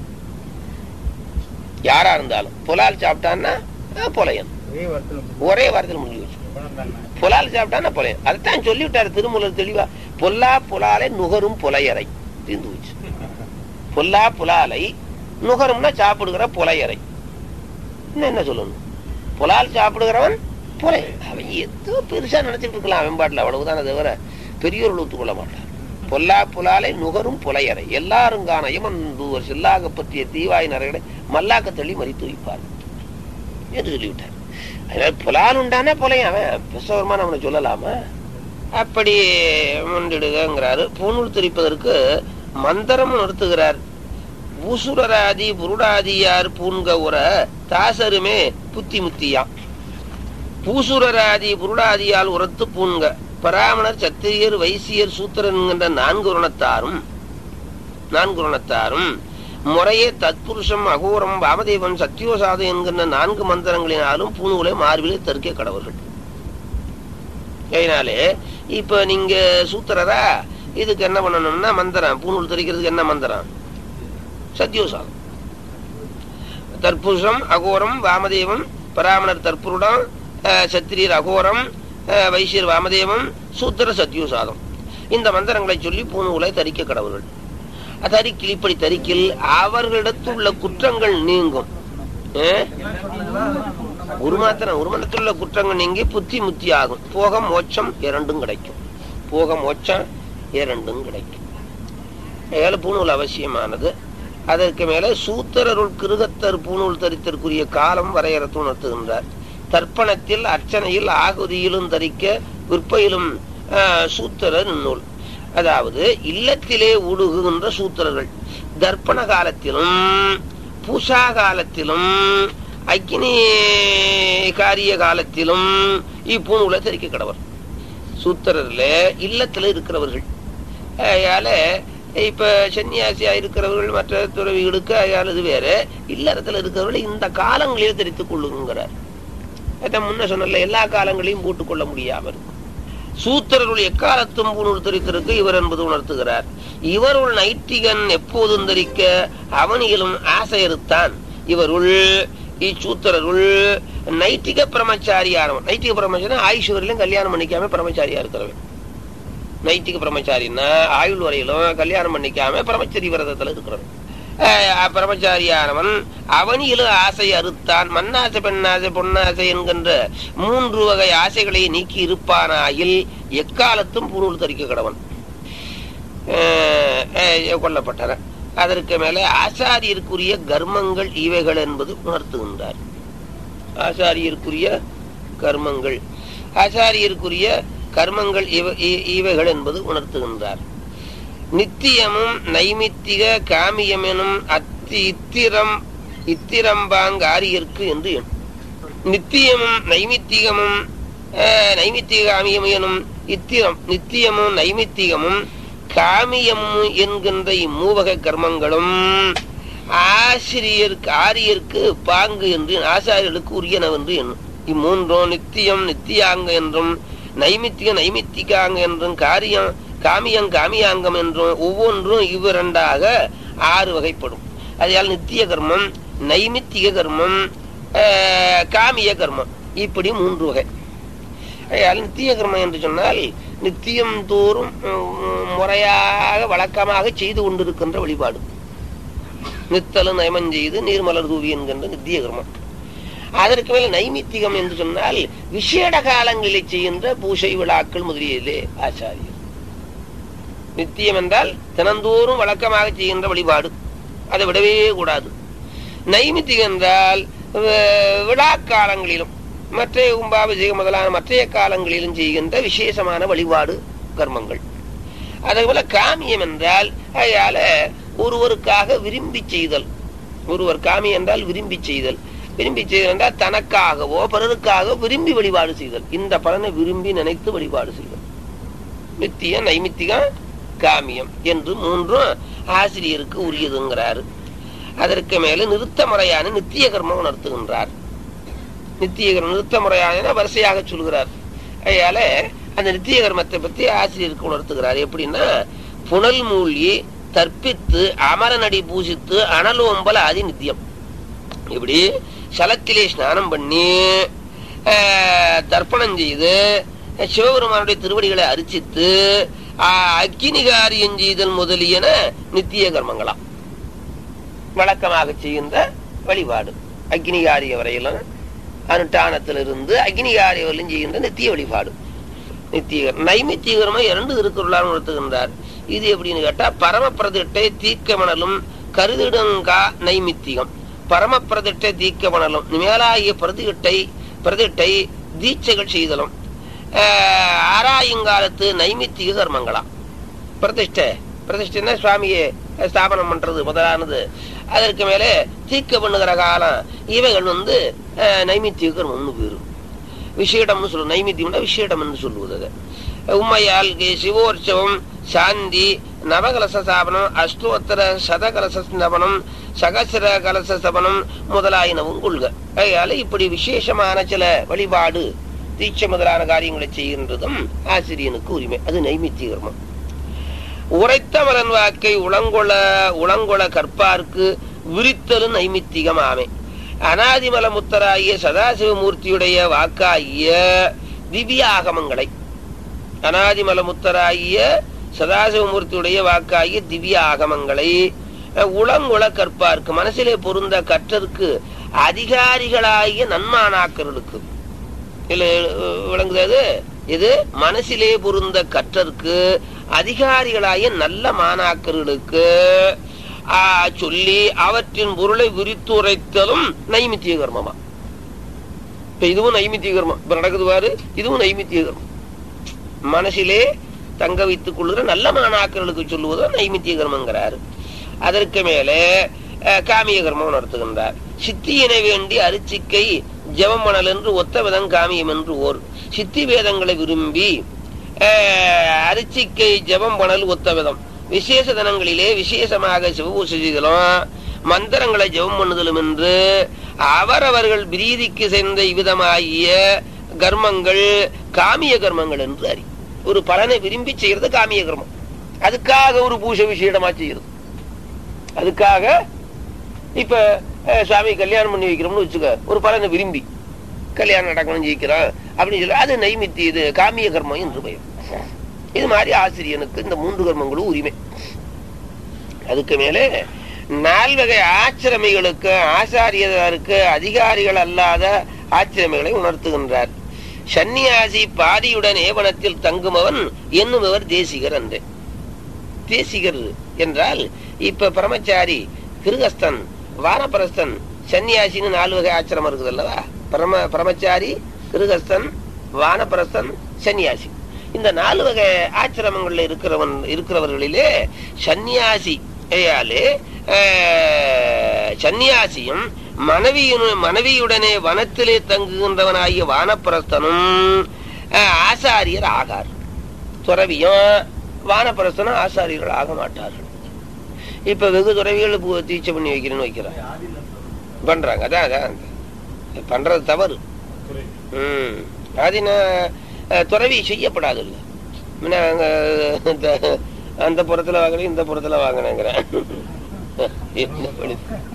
யாரா இருந்தாலும் புலால் சாப்பிட்டான்னா அஹ், புலையன் ஒரே வாரத்தில் முடிஞ்சு வச்சு புலால் சாப்பிட்டானா புலையன் அதைத்தான் சொல்லிவிட்டாரு திருமூலர் தெளிவா பொல்லா புலாலை நுகரும் புலையறை தீர்ந்து வச்சு பொல்லா புலாலை நுகரும்னா சாப்பிடுகிற புலையறை இன்னும் என்ன சொல்லணும் புலால் சாப்பிடுகிறவன் புலை அவன் ஏதோ பெருசா நினைச்சிட்டு இருக்கலாம் அவன் பாட்டில் அவ்வளவுதான் தவிர பெரியோர்கள் ஒத்துக்கொள்ள மாட்டான் பொல்லா புலாலை நுகரும் புலையறை எல்லாரும் காண இமந்தூவர் செல்லாக பற்றிய தீவாய் நரைகளை மல்லாக்க தள்ளி மறித்து வைப்பார் என்று சொல்லிவிட்டார் அதனால புலால் உண்டானே புலையன் அவன் பிசவரமான அவனை சொல்லலாமா அப்படி முண்டிடுகிறாரு பூணூல் திரிப்பதற்கு மந்திரம் நிறுத்துகிறார் பூசுரராதி புருடாதியார் பூண்க உர தாசருமே புத்தி முத்தியாம் பூசுரராதி புருடாதியால் உரத்து பூண்க பராமணர் சத்திரியர் வைசியர் சூத்திரன் என்கின்ற நான்கு ருணத்தாரும் நான்கு ருணத்தாரும் முறையே தத்புருஷம் அகோரம் வாமதேவன் சத்யோசாத என்கின்ற நான்கு மந்திரங்களினாலும் பூணுகளை மார்பிலே தருக்க கடவர்கள் அதனாலே இப்ப நீங்க சூத்திரரா இதுக்கு என்ன பண்ணணும்னா மந்திரம் பூணூல் தெரிக்கிறதுக்கு என்ன மந்திரம் சத்யோசாதம் தற்புருஷம் அகோரம் வாமதேவம் பராமணர் தற்புருடம் அஹ், சத்திரியர் அகோரம் அஹ், வைசியர் வாமதேவம் சூத்திர சத்யோசாதம் இந்த மந்திரங்களை சொல்லி பூணூலை தரிக்க கடவுள்கள் தரிக்கில் இப்படி தரிக்கில் அவர்களிடத்துள்ள குற்றங்கள் நீங்கும் அஹ்? ஒரு மாத்திரம் ஒரு மனத்துள்ள குற்றங்கள் நீங்கி புத்தி முத்தி ஆகும் போக மோட்சம் இரண்டும் கிடைக்கும் போக மோட்சம் இரண்டும் கிடைக்கும் ஏழு பூணூல் அவசியமானது அதற்கு மேலே சூத்திரருள் கிருகத்தர் பூணூல் தரித்தற்குரிய காலம் வரையறுத்து உணர்த்துகின்றார் தர்ப்பணத்தில் அர்ச்சனையில் ஆகுதியிலும் தரிக்க விற்பையிலும் ஆஹ், சூத்திரர் நூல் அதாவது இல்லத்திலே ஊடுகுகின்ற சூத்திரர்கள் தர்ப்பண காலத்திலும் பூஷா காலத்திலும் அக்னி காரிய காலத்திலும் இப்பூணூலை தரிக்க கடவர் சூத்திரர்ல இல்லத்துல இருக்கிறவர்கள் அதனால இப்ப சன்னியாசியா இருக்கிறவர்கள் மற்ற துறவிகளுக்கு அயால் இது வேற இல்லறத்துல இருக்கிறவர்கள் இந்த காலங்களில் தெரித்துக் கொள்ளுங்கிறார் அதான் முன்ன சொன்னல எல்லா காலங்களையும் போட்டுக்கொள்ள முடியாம இருக்கும் சூத்திரருள் எக்காலத்தும் பூணூல் தரித்திருக்கு இவர் என்பது உணர்த்துகிறார் இவருள் நைட்டிகன் எப்போதும் தரிக்க அவனியிலும் ஆசையறுத்தான் இவருள் இச்சூத்திரருள் நைட்டிக பிரம்மச்சாரியானவன் நைட்டிக பிரம்மச்சாரி ஆயுஷ் வரையிலும் கல்யாணம் பண்ணிக்காம பிரம்மச்சாரியா இருக்கிறவன் நைட்டிக பிரம்மச்சாரின்னா ஆயுள் வரையிலும் கல்யாணம் பண்ணிக்காம பிரம்மச்சரி விரதத்துல இருக்கிறவன் அஹ் பிரம்மச்சாரியானவன் அவனியிலும் ஆசை அறுத்தான் மண்ணாசை பெண்ணாசை பொன்னாசை என்கின்ற மூன்று வகை ஆசைகளை நீக்கி இருப்பானாயில் எக்காலத்தும் புருள் தரிக்க கடவன் அஹ் அஹ் கொல்லப்பட்டன அதற்கு மேலே ஆசாரியருக்குரிய கர்மங்கள் இவைகள் என்பது உணர்த்துகின்றார் ஆசாரியருக்குரிய கர்மங்கள் ஆசாரியருக்குரிய கர்மங்கள் இவ- இ- இவைகள் என்பது உணர்த்துகின்றார் நித்தியமும் நைமித்திக காமியமெனும் அத்தி இத்திரம் இத்திரம்பாங்காரியற்கு என்று எண் நித்தியமும் நைமித்திகமும் அஹ், நைமித்திக காமியம் எனும் இத்திரம் நித்தியமும் நைமித்திகமும் காமியமும் என்கின்ற இம்மூவக கர்மங்களும் ஆசிரியருக்கு ஆரியருக்கு பாங்கு என்று ஆசாரியர்களுக்கு உரியனவென்று எண்ணும் இம்மூன்றும் நித்தியம் நித்தியாங்க என்றும் நைமித்திக நைமித்திகாங்க என்றும் காரியம் காமியம் காமியாங்கம் என்றும் ஒவ்வொன்றும் இவ்விரண்டாக ஆறு வகைப்படும் அதால் நித்திய கர்மம் நைமித்திக கர்மம் ஆஹ், காமிய கர்மம் இப்படி மூன்று வகை ஆகையால் நித்திய கர்மம் என்று சொன்னால் நித்தியம் தோறும் உம், முறையாக வழக்கமாக செய்து கொண்டிருக்கின்ற வழிபாடு நித்தலும் நயமம் செய்து நீர்மலர் தூவி என்கின்ற நித்திய கர்மம் அதற்கு மேல நைமித்திகம் என்று சொன்னால் விசேட காலங்களில் செய்கின்ற பூசை விழாக்கள் முதலியதிலே ஆச்சாரியர் நித்தியம் என்றால் தினந்தோறும் வழக்கமாக செய்கின்ற வழிபாடு அதை விடவே கூடாது நைமித்திகம் என்றால் வி- விழா காலங்களிலும் மற்ற கும்பாபிஷேகம் முதலான மற்றைய காலங்களிலும் செய்கின்ற விசேஷமான வழிபாடு கர்மங்கள் அதே போல காமியம் என்றால் அதால ஒருவருக்காக விரும்பி செய்தல் ஒருவர் காமி என்றால் விரும்பி செய்தல் விரும்பி செய்தல் என்றால் தனக்காகவோ பிறருக்காக விரும்பி வழிபாடு செய்தல் இந்த பலனை விரும்பி நினைத்து வழிபாடு செய்தல் நித்திய நைமித்திகம் காமியம் என்று மூன்றும் ஆசிரியருக்கு உரியதுங்கிறாரு அதற்கு மேல நிறுத்த முறையான நித்திய கர்மம் உணர்த்துகின்றார் நித்திய கர்மம் நிறுத்த முறையான வரிசையாக சொல்கிறார் அதனால அந்த நித்திய கர்மத்தை பத்தி ஆசிரியருக்கு உணர்த்துகிறார் எப்படின்னா புனல் மூழ்கி தற்பித்து அமரநடி பூசித்து அனலோம்பல ஆதி நித்தியம் இப்படி சலத்திலே ஸ்நானம் பண்ணி ஆஹ், தர்ப்பணம் செய்து சிவபெருமானுடைய திருவடிகளை அரிசித்து ஆஹ், அக்கினி காரியம் செய்தல் முதலியன நித்திய கர்மங்களாம் வழக்கமாக செய்கின்ற வழிபாடு அக்னிகாரிய வரையிலும் அனுஷ்டானத்திலிருந்து அக்னிகாரிய வரையிலும் செய்கின்ற நித்திய வழிபாடு நித்தியகர் நைமித்தியகரமாக இரண்டு திருக்குறளால் உணர்த்துகின்றார் இது எப்படின்னு கேட்டா பரமபிரதிட்டை தீர்க்கமணலும் கருதிடுங்கா நைமித்திகம் பரமபிரதிட்டை தீர்க்கமணலும் மேலாகிய பிரதிகிட்டை பிரதிட்டை தீட்சைகள் செய்தலும் ஆஹ், ஆராயுங்காலத்து நைமித்திக கர்மங்களாம் பிரதிஷ்டை பிரதிஷ்டைன்னா சுவாமியை ஸ்தாபனம் பண்றது முதலானது அதற்கு மேலே தீக்க பண்ணுகிற காலம் இவைகள் வந்து அஹ், நைமித்திய கர்மம்னு பேரு விஷேடம்னு சொல்லு நைமித்தியம்னா விஷேடம் என்று சொல்லுவது அது உண்மையால் கே- சிவோற்சவம் சாந்தி நவகலச ஸ்தாபனம் அஷ்டோத்தர சதகலச ஸ்தபனம் சகசிர கலச ஸ்தபனம் முதலாயினவும் கொள்க அதனால இப்படி விசேஷமான சில வழிபாடு தீட்சை முதலான காரியங்களை செய்கின்றதும் ஆசிரியனுக்கு உரிமை அது நைமித்திய கர்மம் உரைத்த மலன் வாக்கை உளங்கொள உளங்கொள கற்பார்க்கு விரித்தலும் நைமித்திகம் ஆமை அனாதிமல முத்தராகிய சதாசிவமூர்த்தியுடைய வாக்காகிய திவ்ய ஆகமங்களை அனாதிமல முத்தராகிய சதாசிவமூர்த்தியுடைய வாக்காகிய திவ்ய ஆகமங்களை அஹ், உளங்குள கற்பார்க்கு மனசிலே பொருந்த கற்றற்கு அதிகாரிகளாகிய நன்மானாக்கர்களுக்கு இல்ல அஹ், விளங்குது அது? இது மனசிலே பொருந்த கற்றற்கு அதிகாரிகளாகிய நல்ல மாணாக்கர்களுக்கு ஆ, சொல்லி அவற்றின் பொருளை விரித்துரைத்தலும் நைமித்திய கர்மமா இப்ப இதுவும் நைமித்திய கர்மம் இப்ப நடக்குது பாரு இதுவும் நைமித்திய கர்மம் மனசிலே தங்க வைத்துக் கொள்கிற நல்ல மாணாக்கர்களுக்கு சொல்லுவதும் நைமித்திய கர்மங்கிறார் அதற்கு மேலே அஹ், காமிய கர்மம் நடத்துகின்றார் சித்தியினை வேண்டி அரிச்சிக்கை ஜெவமணல் என்று ஒத்த விதம் காமியம் என்று ஓர் சித்தி வேதங்களை விரும்பி அஹ், அரிச்சிக்கை ஜெபம் பண்ணல் ஒத்த விதம் விசேஷ தினங்களிலே விசேஷமாக சிவபூசை செய்தலும் மந்திரங்களை ஜெபம் பண்ணுதலும் என்று அவரவர்கள் பிரீதிக்கு சேர்ந்த இவ்விதமாகிய கர்மங்கள் காமிய கர்மங்கள் என்று அறி ஒரு பலனை விரும்பி செய்யறது காமிய கர்மம் அதுக்காக ஒரு பூஜை விசேடமா செய்யறது அதுக்காக இப்ப அஹ், சுவாமி கல்யாணம் பண்ணி வைக்கிறோம்னு வச்சுக்க ஒரு பலனை விரும்பி கல்யாணம் நடக்கணும் ஜெயிக்கிறோம் அப்படின்னு சொல்லி அது நைமித்தி இது காமிய கர்மம் என்று பெயர் இது மாதிரி ஆசிரியனுக்கு இந்த மூன்று கர்மங்களும் உரிமை அதுக்கு மேலே நால்வகை ஆச்சிரமிகளுக்கு ஆசாரியருக்கு அதிகாரிகள் அல்லாத ஆச்சிரமிகளை உணர்த்துகின்றார் சன்னியாசி பாதியுடன் ஏவனத்தில் தங்குமவன் என்னுமவர் தேசிகர் அன்றே தேசிகர் என்றால் இப்ப பிரம்மச்சாரி கிருகஸ்தன் வானபரஸ்தன் சன்னியாசின்னு நாலு வகை ஆச்சிரமம் இருக்குது அல்லவா பரம பிரம்மச்சாரி கிருகஸ்தன் வானபரஸ்தன் சன்னியாசி இந்த நாலு வகை ஆசிரமங்கள்ல இருக்கிறவன் இருக்கிறவர்களிலே சந்நியாசி ஏயாலே ஆஹ், சந்நியாசியும் மனைவியின் மனைவியுடனே வனத்திலே தங்குகின்றவனாகிய வானப்பிரஸ்தனும் ஆஹ், ஆசாரியர் ஆகார் துறவியும் வானப்பிரஸ்தனும் ஆசாரியர்கள் ஆக மாட்டார்கள் இப்ப வெகு துறவிகள் பூ- தீட்சை பண்ணி வைக்கிறேன்னு வைக்கிறாங்க பண்றாங்க அதான் அதான் பண்றது தவறு ம் ஆதின அஹ், துறவி செய்யப்படாது இல்ல நாங்க இந்த அந்த புறத்துல வாங்கினேன் இந்த புறத்துல வாங்கினேங்கிறேன் என்ன வழி?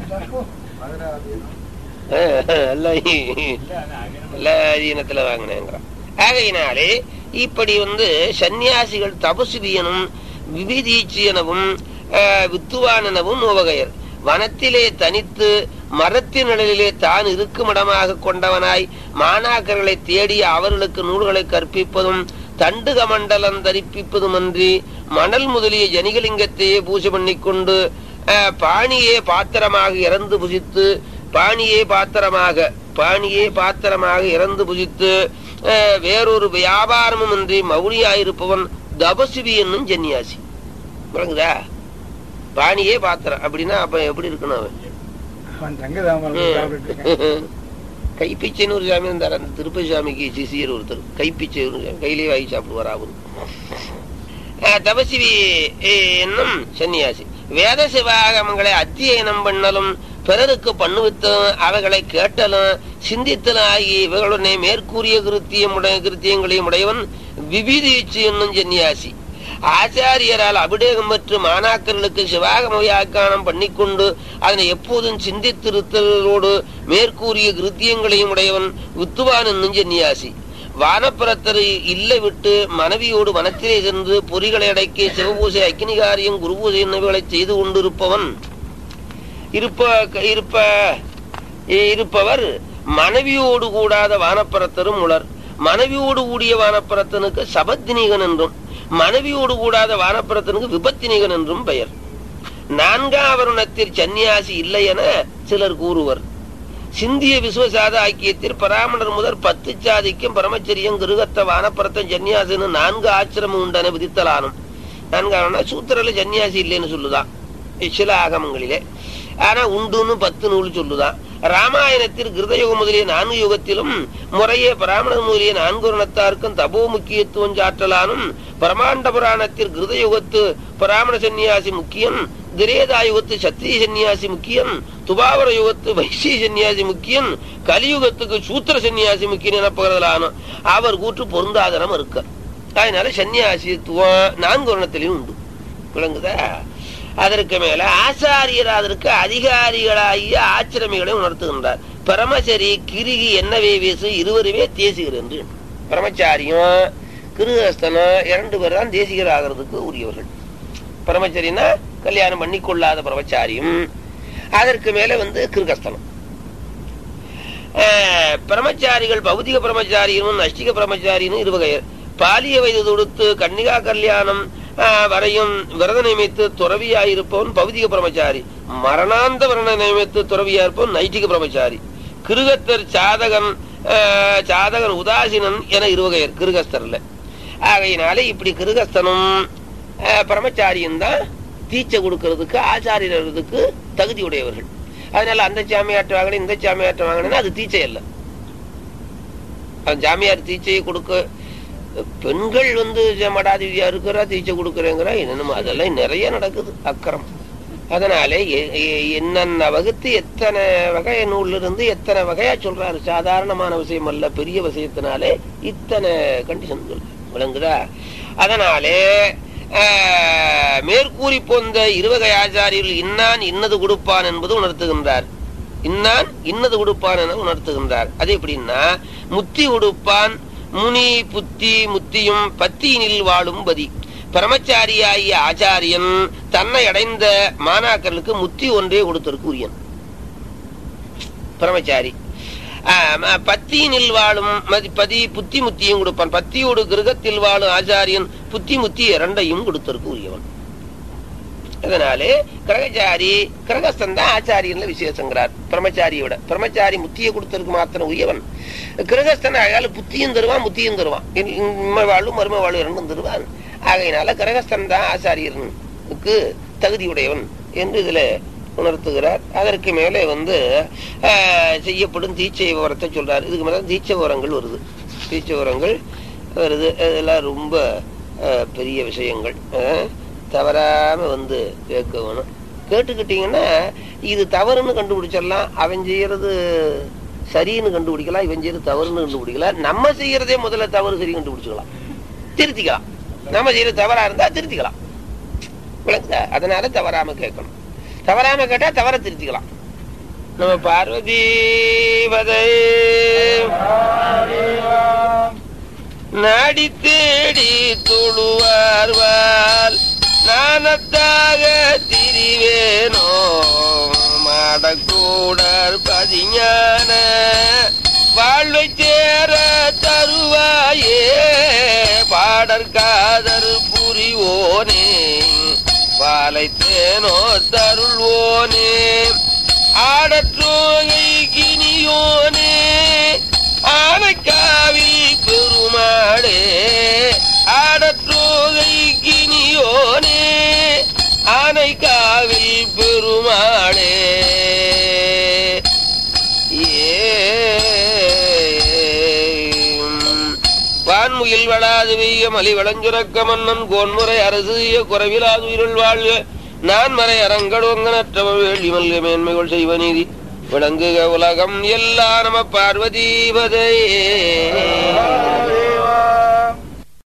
அஹ், எல்லாம் இ- எல்லா அதீனத்துல வாங்கினேங்கிறான் ஆகையினாலே இப்படி வந்து சந்நியாசிகள் தபசுபியனும் விவிதீச்சியனவும் ஆஹ், வித்துவானனவும் உவகையர் வனத்திலே தனித்து மரத்தின் நிழலிலே தான் இருக்குமிடமாக கொண்டவனாய் மாணாக்கர்களை தேடி அவர்களுக்கு நூல்களை கற்பிப்பதும் தண்டுக மண்டலம் தரிப்பிப்பதுமன்றி மணல் முதலிய ஜனிகலிங்கத்தையே பூஜை பண்ணிக்கொண்டு ஆஹ், பாணியே பாத்திரமாக இறந்து புசித்து பாணியே பாத்திரமாக பாணியே பாத்திரமாக இறந்து புசித்து ஆஹ், வேறொரு வியாபாரமும் இன்றி மௌனியாயிருப்பவன் தபசுவி என்னும் ஜன்னியாசி விளங்குதா பாணியே பாத்திரம் அப்படின்னா அப்ப எப்படி இருக்கணும் அவன் அவன் தங்கதாமல் சாப்பிட்டுட்டு இருக்கான். கைப்பிச்சைன்னு ஒரு சாமி இருந்தார் அந்த திருப்பதி சாமிக்கு சிசியர் ஒருத்தர் கைப்பிச்சை ஒரு சாமி கையிலே வாங்கி சாப்பிடுவார் அவரு அஹ், தபசிவி அஹ், என்னும் சன்னியாசி வேத சிவாகமங்களை அத்தியனம் பண்ணலும் பிறருக்கு பண்ணுவித்தலும் அவைகளை கேட்டலும் சிந்தித்தலும் ஆகி இவைகளுடனே மேற்கூறிய கிருத்தியம் உடைய கிருத்தியங்களையும் உடையவன் விபீதீச்சு என்னும் சன்னியாசி ஆச்சாரியரால் அபிடேகம் பெற்று மாணாக்கர்களுக்கு சிவாகம வியாக்கியானம் பண்ணிக்கொண்டு அதனை எப்போதும் சிந்தித்திருத்தலோடு மேற்கூறிய கிருத்தியங்களையும் உடையவன் வித்துவான் என்னும் சன்னியாசி வானப்புறத்தரை இல்ல விட்டு மனைவியோடு வனத்திலே சென்று பொறிகளை அடக்கி சிவபூசை அக்கினிகாரியம் குருபூசை என்னவைகளை செய்து கொண்டிருப்பவன் இருப்ப இருப்ப இருப்பவர் மனைவியோடு கூடாத வானப்பரத்தரும் உளர் மனைவியோடு கூடிய வானப்பரத்தனுக்கு சபத்தினிகன் என்றும் மனைவியோடு கூடாத வானப்பரத்தனுக்கு விபத்தினிகன் என்றும் பெயர் நான்காம் வருணத்தில் சந்நியாசி இல்லை என சிலர் கூறுவர் சிந்திய விஸ்வசாத ஐக்கியத்தில் பராமணர் முதல் பத்து சாதிக்கும் பரமச்சரியம் கிருகத்த வானப்பரத்தம் சன்னியாசின்னு நான்கு ஆச்சிரமம் உண்டென விதித்தலானும் நான்காவதுனா சூத்திரல சன்னியாசி இல்லைன்னு சொல்லுதான் சில ஆகமங்களிலே ஆனா உண்டுன்னு பத்து நூல் சொல்லுதான் ராமாயணத்தில் கிருதயுகம் முதலிய நான்கு யுகத்திலும் முறையே பிராமணர் முதலிய நான்கு வருணத்தாருக்கும் தபோ முக்கியத்துவம் சாற்றலானும் பிரமாண்ட புராணத்தில் கிருதயுகத்து பிராமண சன்னியாசி முக்கியம் திரேதா யுகத்து சத்திரிய சன்னியாசி முக்கியம் துபாவர யுகத்து வைசிய சன்னியாசி முக்கியம் கலியுகத்துக்கு சூத்திர சன்னியாசி முக்கியம் எனப்படுறதான அவர் கூற்று பொருந்தாதனம் இருக்க அதனால சன்னியாசித்துவம் நான்கு வருணத்திலையும் உண்டு விளங்குதா அதற்கு மேல ஆசாரியர் அதற்கு அதிகாரிகளாகிய ஆச்சிரமிகளை உணர்த்துகின்றார் பரமசரி கிருகி என்னவே வீசு இருவருமே தேசிகர் என்று பரமச்சாரியும் கிருகஸ்தனும் இரண்டு பேர் தான் தேசிகர் ஆகிறதுக்கு உரியவர்கள் பரமச்சரினா கல்யாணம் பண்ணி கொள்ளாத பரமச்சாரியும் அதற்கு மேல வந்து கிருகஸ்தனம் அஹ், பிரம்மச்சாரிகள் பௌதிக பிரம்மச்சாரியும் நஷ்டிக பிரம்மச்சாரியும் இருவகையர் பாலிய வயது தொடுத்து கன்னிகா கல்யாணம் ஆஹ், வரையும் விரத நியமித்து துறவியாயிருப்பவன் பௌதிக பிரம்மச்சாரி மரணாந்த விரத நியமித்து துறவியாயிருப்பவன் நைட்டிக பிரம்மச்சாரி கிருகத்தர் சாதகன் ஆஹ், சாதகன் உதாசீனன் என இருவகையர் கிருகஸ்தர்ல ஆகையினாலே இப்படி கிருகஸ்தனும் ஆஹ், பிரம்மச்சாரியும் தான் தீட்சை கொடுக்கறதுக்கு ஆச்சாரியர்களுக்கு தகுதி உடையவர்கள் அதனால அந்த சாமியாற்ற வாங்கின இந்த சாமியாற்ற வாங்கினா அது தீட்சை அல்ல அந்த ஜாமியார் தீட்சையை கொடுக்க பெண்கள் வந்து மடாதிவியா இருக்கிறா தீட்சை கொடுக்குறேங்கிறா என்னென்ன அதெல்லாம் நிறைய நடக்குது அக்கறம் அதனாலே எ- எ- என்னென்ன வகுத்து எத்தனை வகை நூல்ல இருந்து எத்தனை வகையா சொல்றாரு சாதாரணமான விஷயம் அல்ல பெரிய விஷயத்தினாலே இத்தனை கண்டிஷன் விளங்குதா அதனாலே ஆஹ், மேற்கூறி போந்த இருவகை ஆச்சாரியர்கள் இன்னான் இன்னது கொடுப்பான் என்பது உணர்த்துகின்றார் இன்னான் இன்னது கொடுப்பான் என உணர்த்துகின்றார் அது எப்படின்னா முத்தி உடுப்பான் முனி புத்தி முத்தியும் பத்தியினில் வாழும் பதி பிரமச்சாரியாகிய ஆச்சாரியன் தன்னை அடைந்த மாணாக்கர்களுக்கு முத்தி ஒன்றே கொடுத்திருக்கு உரியன் பிரமச்சாரி ஆம், பத்தியினில் வாழும் மதி- பதி புத்தி முத்தியும் கொடுப்பான் பத்தியோடு கிருகத்தில் வாழும் ஆச்சாரியன் புத்தி முத்தி இரண்டையும் கொடுத்திருக்கு உரியவன் அதனாலே கிரகச்சாரி கிரகஸ்தன் தான் ஆச்சாரியன்ல விசேஷங்கிறார் பிரம்மச்சாரியை விட பிரம்மச்சாரி முத்தியை கொடுத்ததுக்கு மாத்திரம் உயவன் கிரகஸ்தன் அழகால புத்தியும் தருவான் முத்தியும் தருவான் இன்- இன்ம வாழும் மரும வாழும் ரெண்டும் தருவான் ஆகையினால கிரகஸ்தன் தான் ஆச்சாரியனுக்கு தகுதியுடையவன் என்று இதுல உணர்த்துகிறார் அதற்கு மேலே வந்து ஆஹ், செய்யப்படும் தீட்சை விவரத்தை சொல்றார் இதுக்கு மேலே தீட்சை விவரங்கள் வருது தீட்சை விவரங்கள் வருது இதெல்லாம் ரொம்ப ஆஹ், பெரிய விஷயங்கள் ஆஹ், தவறாம வந்து கேட்க வேணும் கேட்டுக்கிட்டீங்கன்னா இது தவறுன்னு கண்டுபிடிச்சிடலாம் அவன் செய்யறது சரின்னு கண்டுபிடிக்கலாம் இவன் செய்யறது தவறுன்னு கண்டுபிடிக்கலாம் நம்ம செய்யறதே முதல்ல தவறு சரி கண்டுபிடிச்சுக்கலாம் திருத்திக்கலாம் நம்ம செய்யறது தவறா இருந்தா திருத்திக்கலாம் விளங்குதா அதனால தவறாம கேட்கணும் தவறாம கேட்டா தவற திருத்திக்கலாம் நம்ம பார்வதி பதை நாடி தேடி தொழுவார்வால் நானத்தாக திரிவேனோ மாடக்கூடர் பதிஞான வாழ்வை சேர தருவாயே பாடற்காதர் புரிவோனே பாலை தேனோ தருள்வோனே ஆடற்றோகை கினியோனே ஆனைக்காவில் பெருமாளே ஆடற்றோகை கினியோனே ஆனைக்காவில் பெருமாளே ஏம். வான்முகில் வளாது வெய்ய மலி வளஞ்சுரக்க மன்னன் கோன்முறை அரசு குறைவிலாது உயிருள் வாழ்க நான் மறை அரங்கடு ஒங்கனற்றவ வேள்வி மல்க மேன்மைகள் செய்வ நீதி விளங்குக உலகம் எல்லா நம பார்வதீபதையே